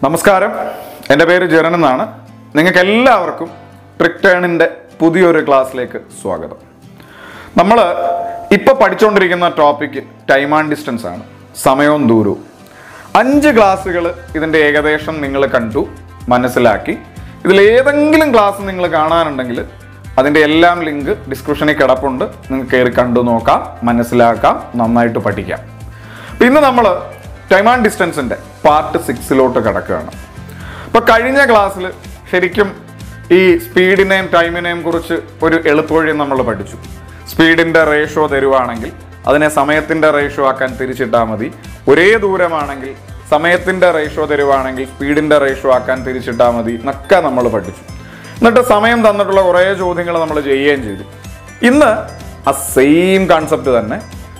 നമസ്കാരം എൻ്റെ പേര് ജെറൻ എന്നാണ് നിങ്ങൾക്ക് എല്ലാവർക്കും ട്രിക് ടേണിൻ്റെ പുതിയൊരു ക്ലാസ്സിലേക്ക് സ്വാഗതം നമ്മൾ ഇപ്പോൾ പഠിച്ചുകൊണ്ടിരിക്കുന്ന ടോപ്പിക്ക് ടൈം ആൻഡ് ഡിസ്റ്റൻസ് ആണ് സമയവും ദൂരവും അഞ്ച് ക്ലാസ്സുകൾ ഇതിൻ്റെ ഏകദേശം നിങ്ങൾ കണ്ടു മനസ്സിലാക്കി ഇതിൽ ഏതെങ്കിലും ക്ലാസ് നിങ്ങൾ കാണാനുണ്ടെങ്കിൽ അതിൻ്റെ എല്ലാം ലിങ്ക് ഡിസ്ക്രിപ്ഷനിൽ കിടപ്പുണ്ട് നിങ്ങൾക്ക് കയറി കണ്ടു നോക്കാം മനസ്സിലാക്കാം നന്നായിട്ട് പഠിക്കാം അപ്പൊ ഇന്ന് നമ്മൾ ടൈം ആൻഡ് ഡിസ്റ്റൻസിന്റെ പാർട്ട് സിക്സിലോട്ട് കിടക്കുകയാണ് അപ്പൊ കഴിഞ്ഞ ക്ലാസ്സിൽ ശരിക്കും ഈ സ്പീഡിനെയും ടൈമിനെയും കുറിച്ച് ഒരു എളുപ്പവഴി നമ്മൾ പഠിച്ചു സ്പീഡിന്റെ റേഷ്യോ തരുവാണെങ്കിൽ അതിനെ സമയത്തിന്റെ റേഷ്യോ ആക്കാൻ തിരിച്ചിട്ടാൽ മതി ഒരേ ദൂരമാണെങ്കിൽ സമയത്തിന്റെ റേഷ്യോ തരുവാണെങ്കിൽ സ്പീഡിന്റെ റേഷ്യോ ആക്കാൻ തിരിച്ചിട്ടാൽ മതി എന്നൊക്കെ നമ്മൾ പഠിച്ചു എന്നിട്ട് സമയം തന്നിട്ടുള്ള കുറേ ചോദ്യങ്ങൾ നമ്മൾ ചെയ്യുകയും ചെയ്തു ഇന്ന് ആ സെയിം കോൺസെപ്റ്റ് തന്നെ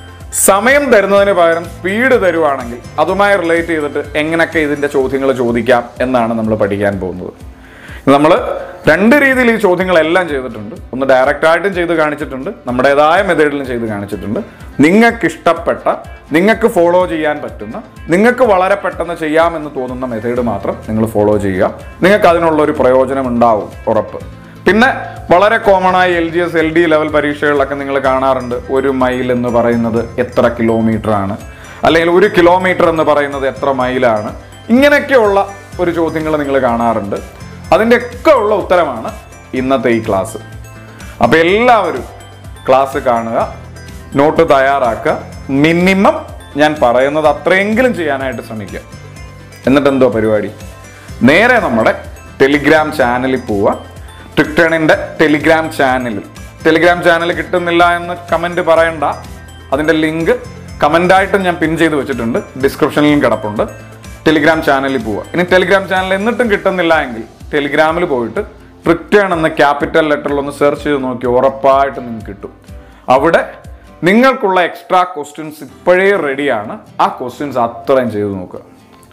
സമയം തരുന്നതിന് പകരം സ്പീഡ് തരുവാണെങ്കിൽ അതുമായി റിലേറ്റ് ചെയ്തിട്ട് എങ്ങനെയൊക്കെ ഇതിന്റെ ചോദ്യങ്ങൾ ചോദിക്കാം എന്നാണ് നമ്മൾ പഠിക്കാൻ പോകുന്നത് നമ്മൾ രണ്ട് രീതിയിൽ ഈ ചോദ്യങ്ങളെല്ലാം ചെയ്തിട്ടുണ്ട് ഒന്ന് ഡയറക്റ്റ് ആയിട്ടും ചെയ്ത് കാണിച്ചിട്ടുണ്ട് നമ്മുടേതായ മെത്തേഡിലും ചെയ്ത് കാണിച്ചിട്ടുണ്ട് നിങ്ങൾക്ക് ഇഷ്ടപ്പെട്ട നിങ്ങൾക്ക് ഫോളോ ചെയ്യാൻ പറ്റുന്ന നിങ്ങൾക്ക് വളരെ പെട്ടെന്ന് ചെയ്യാമെന്ന് തോന്നുന്ന മെത്തേഡ് മാത്രം നിങ്ങൾ ഫോളോ ചെയ്യുക നിങ്ങൾക്ക് അതിനുള്ള ഒരു പ്രയോജനം ഉണ്ടാവും ഉറപ്പ് പിന്നെ വളരെ കോമൺ ആയി L G S L D level പരീക്ഷകളിലൊക്കെ നിങ്ങൾ കാണാറുണ്ട് ഒരു മൈൽ എന്ന് പറയുന്നത് എത്ര കിലോമീറ്റർ ആണ് അല്ലെങ്കിൽ ഒരു കിലോമീറ്റർ എന്ന് പറയുന്നത് എത്ര മൈലാണ് ഇങ്ങനെയൊക്കെയുള്ള ഒരു ചോദ്യങ്ങൾ നിങ്ങൾ കാണാറുണ്ട് അതിൻ്റെ ഒക്കെ ഉള്ള ഉത്തരമാണ് ഇന്നത്തെ ഈ ക്ലാസ് അപ്പോൾ എല്ലാവരും ക്ലാസ് കാണുക നോട്ട് തയ്യാറാക്കുക മിനിമം ഞാൻ പറയുന്നത് അത്രയെങ്കിലും ചെയ്യാനായിട്ട് ശ്രമിക്കുക എന്നിട്ട് എന്തോ പരിപാടി നേരെ നമ്മുടെ ടെലിഗ്രാം ചാനലിൽ പോവുക ട്വിറ്റേണിൻ്റെ ടെലിഗ്രാം ചാനലിൽ ടെലിഗ്രാം ചാനൽ കിട്ടുന്നില്ല എന്ന് കമൻറ്റ് പറയണ്ട അതിൻ്റെ ലിങ്ക് കമൻ്റായിട്ടും ഞാൻ പിൻ ചെയ്ത് വെച്ചിട്ടുണ്ട് ഡിസ്ക്രിപ്ഷനിലും കിടപ്പുണ്ട് ടെലിഗ്രാം ചാനലിൽ പോവുക ഇനി ടെലിഗ്രാം ചാനൽ എന്നിട്ടും കിട്ടുന്നില്ല എങ്കിൽ ടെലിഗ്രാമിൽ പോയിട്ട് ട്രിറ്റേൺ എന്ന ക്യാപിറ്റൽ ലെറ്ററിൽ ഒന്ന് സെർച്ച് ചെയ്ത് നോക്കി ഉറപ്പായിട്ട് നിങ്ങൾക്ക് കിട്ടും അവിടെ നിങ്ങൾക്കുള്ള എക്സ്ട്രാ ക്വസ്റ്റ്യൻസ് ഇപ്പോഴേ റെഡിയാണ് ആ ക്വസ്റ്റ്യൻസ് അത്രയും ചെയ്ത് നോക്കുക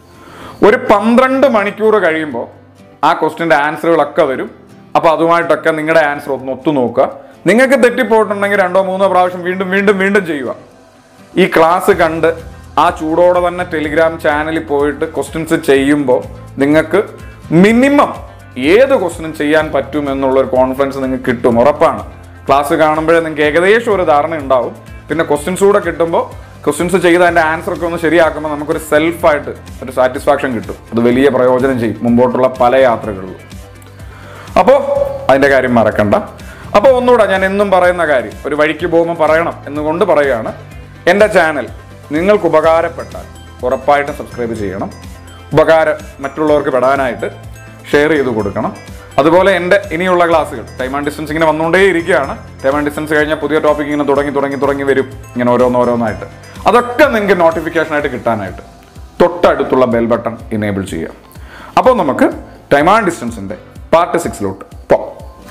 ഒരു പന്ത്രണ്ട് മണിക്കൂർ കഴിയുമ്പോൾ ആ ക്വസ്റ്റിൻ്റെ ആൻസറുകളൊക്കെ വരും അപ്പോൾ അതുമായിട്ടൊക്കെ നിങ്ങളുടെ ആൻസർ ഒന്ന് ഒത്തു നോക്കുക നിങ്ങൾക്ക് തെറ്റിപ്പോയിട്ടുണ്ടെങ്കിൽ രണ്ടോ മൂന്നോ പ്രാവശ്യം വീണ്ടും വീണ്ടും വീണ്ടും ചെയ്യുക ഈ ക്ലാസ് കണ്ട് ആ ചൂടോടെ തന്നെ ടെലിഗ്രാം ചാനലിൽ പോയിട്ട് ക്വസ്റ്റ്യൻസ് ചെയ്യുമ്പോൾ നിങ്ങൾക്ക് മിനിമം ഏത് ക്വസ്റ്റ്യനും ചെയ്യാൻ പറ്റും എന്നുള്ള ഒരു കോൺഫിഡൻസ് നിങ്ങൾക്ക് കിട്ടും ഉറപ്പാണ് ക്ലാസ് കാണുമ്പോഴേ നിങ്ങൾക്ക് ഏകദേശം ഒരു ധാരണ ഉണ്ടാവും പിന്നെ ക്വസ്റ്റ്യൻസ് കൂടെ കിട്ടുമ്പോൾ ക്വസ്റ്റ്യൻസ് ചെയ്ത് അതിൻ്റെ ആൻസർ ഒക്കെ ഒന്ന് ശരിയാക്കുമ്പോൾ നമുക്കൊരു സെൽഫായിട്ട് ഒരു സാറ്റിസ്ഫാക്ഷൻ കിട്ടും അത് വലിയ പ്രയോജനം ചെയ്യും മുമ്പോട്ടുള്ള പല യാത്രകളിലും അപ്പോൾ അതിൻ്റെ കാര്യം മറക്കണ്ട അപ്പോൾ ഒന്നുകൂടെ ഞാൻ എന്നും പറയുന്ന കാര്യം ഒരു വഴിക്ക് പോകുമ്പോൾ പറയണം എന്നുകൊണ്ട് പറയുകയാണ് എൻ്റെ ചാനൽ നിങ്ങൾക്ക് ഉപകാരപ്പെട്ടാൽ ഉറപ്പായിട്ടും സബ്സ്ക്രൈബ് ചെയ്യണം ഉപകാരം മറ്റുള്ളവർക്ക് പെടാനായിട്ട് ഷെയർ ചെയ്ത് കൊടുക്കണം അതുപോലെ എൻ്റെ ഇനിയുള്ള ക്ലാസ്സുകൾ ടൈം ആൻഡ് ഡിസ്റ്റൻസ് ഇങ്ങനെ വന്നുകൊണ്ടേ ഇരിക്കുകയാണ് ടൈം ആൻഡ് ഡിസ്റ്റൻസ് കഴിഞ്ഞാൽ പുതിയ ടോപ്പിക് ഇങ്ങനെ തുടങ്ങി തുടങ്ങി തുടങ്ങി വരും ഇങ്ങനെ ഓരോന്നോരോന്നായിട്ട് അതൊക്കെ നിങ്ങൾക്ക് നോട്ടിഫിക്കേഷൻ ആയിട്ട് കിട്ടാനായിട്ട് തൊട്ടടുത്തുള്ള ബെൽ ബട്ടൺ ഇനേബിൾ ചെയ്യുക അപ്പോൾ നമുക്ക് ടൈം ആൻഡ് ഡിസ്റ്റൻസിൻ്റെ പാർട്ട് സിക്സിലോട്ട് പോകാം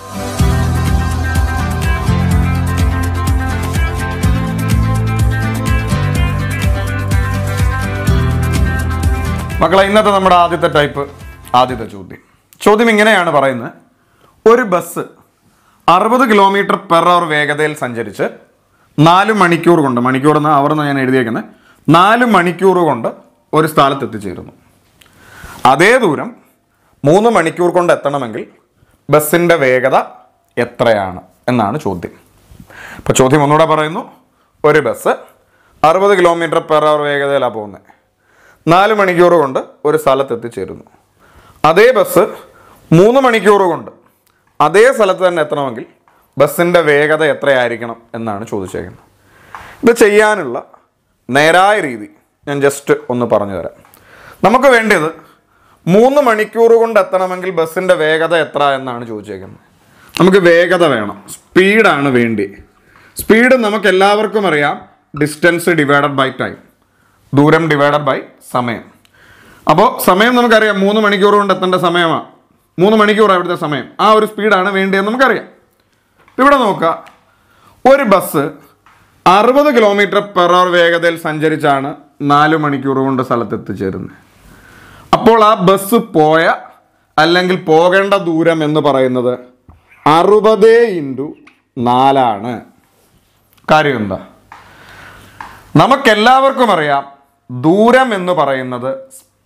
മക്കളെ ഇന്നത്തെ നമ്മുടെ ആദ്യത്തെ ടൈപ്പ് ആദ്യത്തെ ചോദ്യം ചോദ്യം ഇങ്ങനെയാണ് പറയുന്നത് ഒരു ബസ് അറുപത് കിലോമീറ്റർ പെർ അവർ വേഗതയിൽ സഞ്ചരിച്ച് നാല് മണിക്കൂർ കൊണ്ട് മണിക്കൂർ എന്ന് അവർ എന്ന് ഞാൻ എഴുതിയേക്കുന്നത് നാല് മണിക്കൂർ കൊണ്ട് ഒരു സ്ഥലത്ത് എത്തിച്ചേരുന്നു അതേ ദൂരം മൂന്ന് മണിക്കൂർ കൊണ്ട് എത്തണമെങ്കിൽ ബസ്സിൻ്റെ വേഗത എത്രയാണ് എന്നാണ് ചോദ്യം അപ്പോൾ ചോദ്യം ഒന്നുകൂടെ പറയുന്നു ഒരു ബസ് അറുപത് കിലോമീറ്റർ പെർ അവർ വേഗതയിലാണ് പോകുന്നത് നാല് മണിക്കൂർ കൊണ്ട് ഒരു സ്ഥലത്ത് എത്തിച്ചേരുന്നു അതേ ബസ് മൂന്ന് മണിക്കൂർ കൊണ്ട് അതേ സ്ഥലത്ത് തന്നെ എത്തണമെങ്കിൽ ബസ്സിൻ്റെ വേഗത എത്രയായിരിക്കണം എന്നാണ് ചോദിച്ചേക്കുന്നത് ഇത് ചെയ്യാനുള്ള നേരായ രീതി ഞാൻ ജസ്റ്റ് ഒന്ന് പറഞ്ഞു തരാം നമുക്ക് വേണ്ടത് മൂന്ന് മണിക്കൂർ കൊണ്ട് എത്തണമെങ്കിൽ ബസ്സിൻ്റെ വേഗത എത്ര എന്നാണ് ചോദിച്ചേക്കുന്നത് നമുക്ക് വേഗത വേണം സ്പീഡാണ് വേണ്ടി സ്പീഡ് നമുക്ക് എല്ലാവർക്കും അറിയാം ഡിസ്റ്റൻസ് ഡിവൈഡഡ് ബൈ ടൈം ദൂരം ഡിവൈഡഡ് ബൈ സമയം അപ്പോൾ സമയം നമുക്കറിയാം മൂന്ന് മണിക്കൂർ കൊണ്ട് എത്തേണ്ട സമയമാണ് മൂന്ന് മണിക്കൂർ ഇവിടുത്തെ സമയം ആ ഒരു സ്പീഡാണ് വേണ്ടിയെന്ന് നമുക്കറിയാം ഇവിടെ നോക്കുക ഒരു ബസ് അറുപത് കിലോമീറ്റർ പെർ അവർ വേഗതയിൽ സഞ്ചരിച്ചാണ് നാല് മണിക്കൂർ കൊണ്ട് സ്ഥലത്ത് എത്തിച്ചേരുന്നത് അപ്പോൾ ആ ബസ് പോയ അല്ലെങ്കിൽ പോകേണ്ട ദൂരം എന്ന് പറയുന്നത് അറുപത് ഇൻറ്റു നാലാണ് കാര്യം എന്താ നമുക്കെല്ലാവർക്കും അറിയാം ദൂരം എന്ന് പറയുന്നത്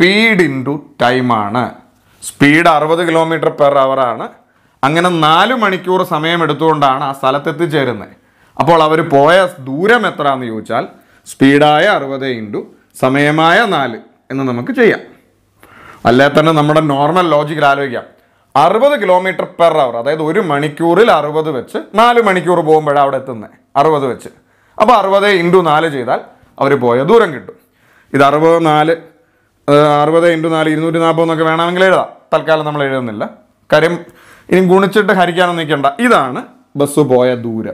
സ്പീഡ് ഇൻറ്റു ടൈമാണ് സ്പീഡ് അറുപത് കിലോമീറ്റർ പെർ അവർ ആണ് അങ്ങനെ നാല് മണിക്കൂർ സമയം എടുത്തുകൊണ്ടാണ് ആ സ്ഥലത്ത് എത്തിച്ചേരുന്നത് അപ്പോൾ അവർ പോയ ദൂരം എത്രയാണെന്ന് ചോദിച്ചാൽ സ്പീഡായ അറുപത് ഇൻറ്റു സമയമായ നാല് എന്ന് നമുക്ക് ചെയ്യാം അല്ലെ തന്നെ നമ്മുടെ നോർമൽ ലോജിക്കിൽ ആലോചിക്കാം അറുപത് കിലോമീറ്റർ പെർ അവർ അതായത് ഒരു മണിക്കൂറിൽ അറുപത് വെച്ച് നാല് മണിക്കൂർ പോകുമ്പോഴാണ് അവിടെ എത്തുന്നത് അറുപത് വെച്ച് അപ്പോൾ അറുപത് ഇൻറ്റു നാല് ചെയ്താൽ അവർ പോയ ദൂരം കിട്ടും ഇത് അറുപത് നാല് അറുപത് ഇൻറ്റു നാല് ഇരുന്നൂറ്റി നാൽപ്പത് എന്നൊക്കെ വേണമെങ്കിൽ എഴുതാം തൽക്കാലം നമ്മൾ എഴുതുന്നില്ല കാര്യം ഇനി ഗുണിച്ചിട്ട് ഹരിക്കാനൊന്നും നിൽക്കണ്ട ഇതാണ് ബസ് പോയ ദൂരം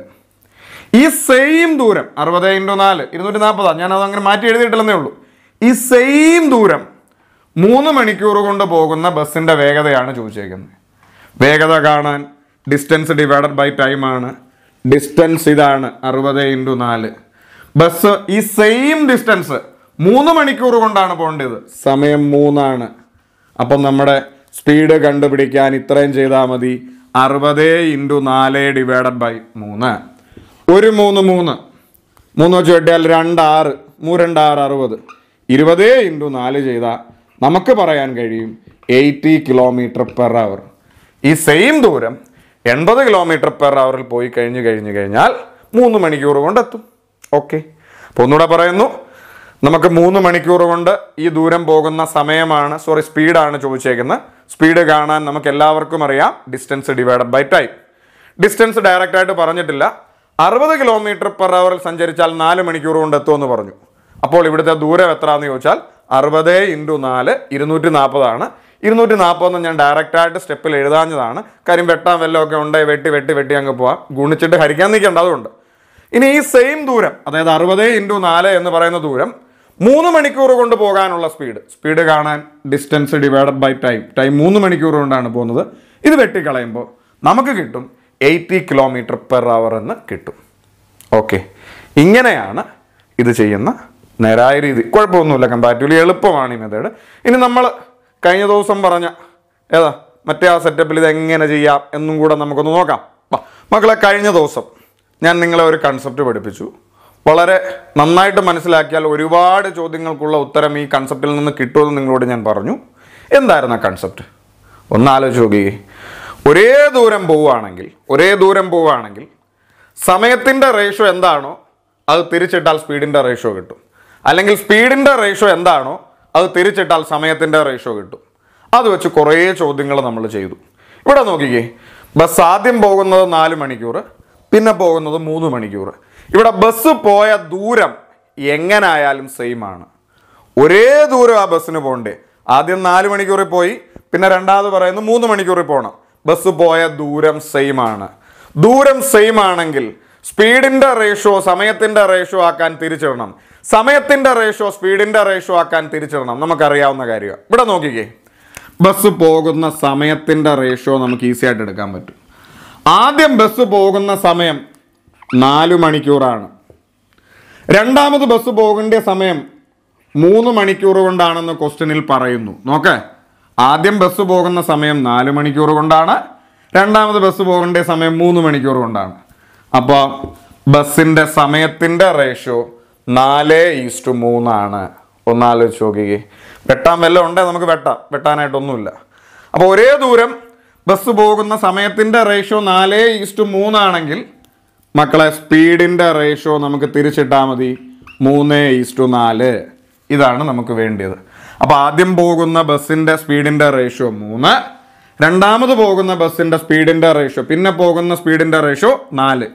ഈ സെയിം ദൂരം അറുപത് ഇൻറ്റു നാല് ഇരുന്നൂറ്റി നാൽപ്പതാണ് ഞാൻ അത് അങ്ങനെ മാറ്റി എഴുതിയിട്ടില്ലെന്നേ ഉള്ളൂ ഈ സെയിം ദൂരം മൂന്ന് മണിക്കൂർ കൊണ്ട് പോകുന്ന ബസ്സിൻ്റെ വേഗതയാണ് ചോദിച്ചേക്കുന്നത് വേഗത കാണാൻ ഡിസ്റ്റൻസ് ഡിവൈഡഡ് ബൈ ടൈം ആണ് ഡിസ്റ്റൻസ് ഇതാണ് അറുപത് ഇൻറ്റു നാല് ബസ് ഈ സെയിം ഡിസ്റ്റൻസ് മൂന്ന് മണിക്കൂർ കൊണ്ടാണ് പോകേണ്ടത് സമയം മൂന്നാണ് അപ്പം നമ്മുടെ സ്പീഡ് കണ്ടുപിടിക്കാൻ ഇത്രയും ചെയ്താൽ മതി അറുപത് ഇൻറ്റു നാല് ഡിവൈഡഡ് ബൈ മൂന്ന് ഒരു മൂന്ന് മൂന്ന് മൂന്ന് വെച്ച് വെട്ടിയാൽ രണ്ട് ആറ് മൂ രണ്ട് ആറ് അറുപത് ഇരുപത് ഇൻറ്റു നാല് ചെയ്താൽ നമുക്ക് പറയാൻ കഴിയും എയ്റ്റി കിലോമീറ്റർ പെർ അവർ ഈ സെയിം ദൂരം എൺപത് കിലോമീറ്റർ പെർ അവറിൽ പോയി കഴിഞ്ഞ് കഴിഞ്ഞ് കഴിഞ്ഞാൽ മൂന്ന് മണിക്കൂർ കൊണ്ടെത്തും ഓക്കെ അപ്പോൾ ഒന്നുകൂടെ പറയുന്നു നമുക്ക് മൂന്ന് മണിക്കൂർ കൊണ്ട് ഈ ദൂരം പോകുന്ന സമയമാണ് സോറി സ്പീഡാണ് ചോദിച്ചേക്കുന്നത് സ്പീഡ് കാണാൻ നമുക്ക് എല്ലാവർക്കും അറിയാം distance divided by time distance direct ആയിട്ട് പറഞ്ഞിട്ടില്ല അറുപത് കിലോമീറ്റർ പെർ അവറിൽ സഞ്ചരിച്ചാൽ നാല് മണിക്കൂർ കൊണ്ട് എത്തുമെന്ന് പറഞ്ഞു അപ്പോൾ ഇവിടുത്തെ ദൂരം എത്രയാണെന്ന് ചോദിച്ചാൽ അറുപത് ഇൻറ്റു നാല് ഇരുന്നൂറ്റി നാൽപ്പതാണ് ഇരുന്നൂറ്റി നാൽപ്പതെന്ന് ഞാൻ ഡയറക്റ്റ് ആയിട്ട് സ്റ്റെപ്പിൽ എഴുതാഞ്ഞതാണ് കാര്യം വെട്ടാൻ വല്ലതൊക്കെ ഉണ്ട് വെട്ടി വെട്ടി വെട്ടി അങ്ങ് പോവാം ഗുണിച്ചിട്ട് ഹരിക്കാൻ നിൽക്കേണ്ട അതുകൊണ്ട് ഇനി ഈ സെയിം ദൂരം അതായത് അറുപത് ഇൻറ്റു നാല് എന്ന് പറയുന്ന ദൂരം മൂന്ന് മണിക്കൂർ കൊണ്ട് പോകാനുള്ള സ്പീഡ് സ്പീഡ് കാണാൻ distance divided by time time മൂന്ന് മണിക്കൂർ കൊണ്ടാണ് പോകുന്നത് ഇത് വെട്ടിക്കളയുമ്പോൾ നമുക്ക് കിട്ടും എയ്റ്റി കിലോമീറ്റർ പെർ അവർ എന്ന് കിട്ടും ഓക്കെ ഇങ്ങനെയാണ് ഇത് ചെയ്യുന്ന നേരായ രീതി കുഴപ്പമൊന്നുമില്ല കമ്പാരിറ്റീവ്ലി എളുപ്പമാണ് ഈ മെത്തേഡ് ഇനി നമ്മൾ കഴിഞ്ഞ ദിവസം പറഞ്ഞ ഏതാ മറ്റേ ആ സെറ്റപ്പിൽ ഇത് എങ്ങനെ ചെയ്യാം എന്നും കൂടെ നമുക്കൊന്ന് നോക്കാം വാ. മക്കളെ കഴിഞ്ഞ ദിവസം ഞാൻ നിങ്ങളെ ഒരു കൺസെപ്റ്റ് പഠിപ്പിച്ചു വളരെ നന്നായിട്ട് മനസ്സിലാക്കിയാൽ ഒരുപാട് ചോദ്യങ്ങൾക്കുള്ള ഉത്തരം ഈ കൺസെപ്റ്റിൽ നിന്ന് കിട്ടുമെന്ന് നിങ്ങളോട് ഞാൻ പറഞ്ഞു എന്തായിരുന്നു ആ കൺസെപ്റ്റ് ഒന്ന് ആലോചിച്ച് നോക്കിയേ ഒരേ ദൂരം പോവുകയാണെങ്കിൽ ഒരേ ദൂരം പോവുകയാണെങ്കിൽ സമയത്തിൻ്റെ റേഷ്യോ എന്താണോ അത് തിരിച്ചിട്ടാൽ സ്പീഡിൻ്റെ റേഷ്യോ കിട്ടും അല്ലെങ്കിൽ സ്പീഡിൻ്റെ റേഷ്യോ എന്താണോ അത് തിരിച്ചിട്ടാൽ സമയത്തിൻ്റെ റേഷ്യോ കിട്ടും അത് വെച്ച് കുറേ ചോദ്യങ്ങൾ നമ്മൾ ചെയ്തു ഇവിടെ നോക്കിക്കേ ബസ് ആദ്യം പോകുന്നത് നാല് മണിക്കൂർ പിന്നെ പോകുന്നത് മൂന്ന് മണിക്കൂർ ഇവിടെ ബസ് പോയ ദൂരം എങ്ങനായാലും സെയിം ആണ് ഒരേ ദൂരം ആ ബസ്സിന് പോകണ്ടേ ആദ്യം നാല് മണിക്കൂറിൽ പോയി പിന്നെ രണ്ടാമത് പറയുന്നു മൂന്ന് മണിക്കൂറിൽ പോകണം ബസ് പോയ ദൂരം സെയിം ആണ് ദൂരം സെയിം ആണെങ്കിൽ സ്പീഡിന്റെ റേഷ്യോ സമയത്തിന്റെ റേഷ്യോ ആക്കാൻ തിരിച്ചിടണം സമയത്തിന്റെ റേഷ്യോ സ്പീഡിന്റെ റേഷ്യോ ആക്കാൻ തിരിച്ചിടണം നമുക്കറിയാവുന്ന കാര്യമാണ് ഇവിടെ നോക്കിക്കേ ബസ് പോകുന്ന സമയത്തിന്റെ റേഷ്യോ നമുക്ക് ഈസി ആയിട്ട് എടുക്കാൻ പറ്റും ആദ്യം ബസ് പോകുന്ന സമയം നാല് മണിക്കൂറാണ് രണ്ടാമത് ബസ് പോകേണ്ട സമയം മൂന്ന് മണിക്കൂർ കൊണ്ടാണെന്ന് ക്വസ്റ്റ്യനിൽ പറയുന്നു നോക്കേ ആദ്യം ബസ് പോകുന്ന സമയം നാല് മണിക്കൂർ കൊണ്ടാണ് രണ്ടാമത് ബസ് പോകേണ്ട സമയം മൂന്ന് മണിക്കൂർ കൊണ്ടാണ് അപ്പോൾ ബസ്സിൻ്റെ സമയത്തിൻ്റെ റേഷ്യോ നാല് ഈസ്റ്റു മൂന്നാണ് ഒന്നാലോചിച്ച് നോക്കിക്കേ വെട്ടാൻ വല്ലതും ഉണ്ടേ നമുക്ക് വെട്ടാം വെട്ടാനായിട്ടൊന്നുമില്ല അപ്പോൾ ഒരേ ദൂരം ബസ് പോകുന്ന സമയത്തിൻ്റെ റേഷ്യോ നാല് ഈസ്റ്റു മൂന്നാണെങ്കിൽ മക്കളെ സ്പീഡിൻ്റെ റേഷ്യോ നമുക്ക് തിരിച്ചിട്ടാൽ മതി മൂന്ന് ഈസ്റ്റു നാല് ഇതാണ് നമുക്ക് വേണ്ടിയത് അപ്പോൾ ആദ്യം പോകുന്ന ബസ്സിൻ്റെ സ്പീഡിൻ്റെ റേഷ്യോ മൂന്ന് രണ്ടാമത് പോകുന്ന ബസ്സിൻ്റെ സ്പീഡിൻ്റെ റേഷ്യോ പിന്നെ പോകുന്ന സ്പീഡിൻ്റെ റേഷ്യോ നാല്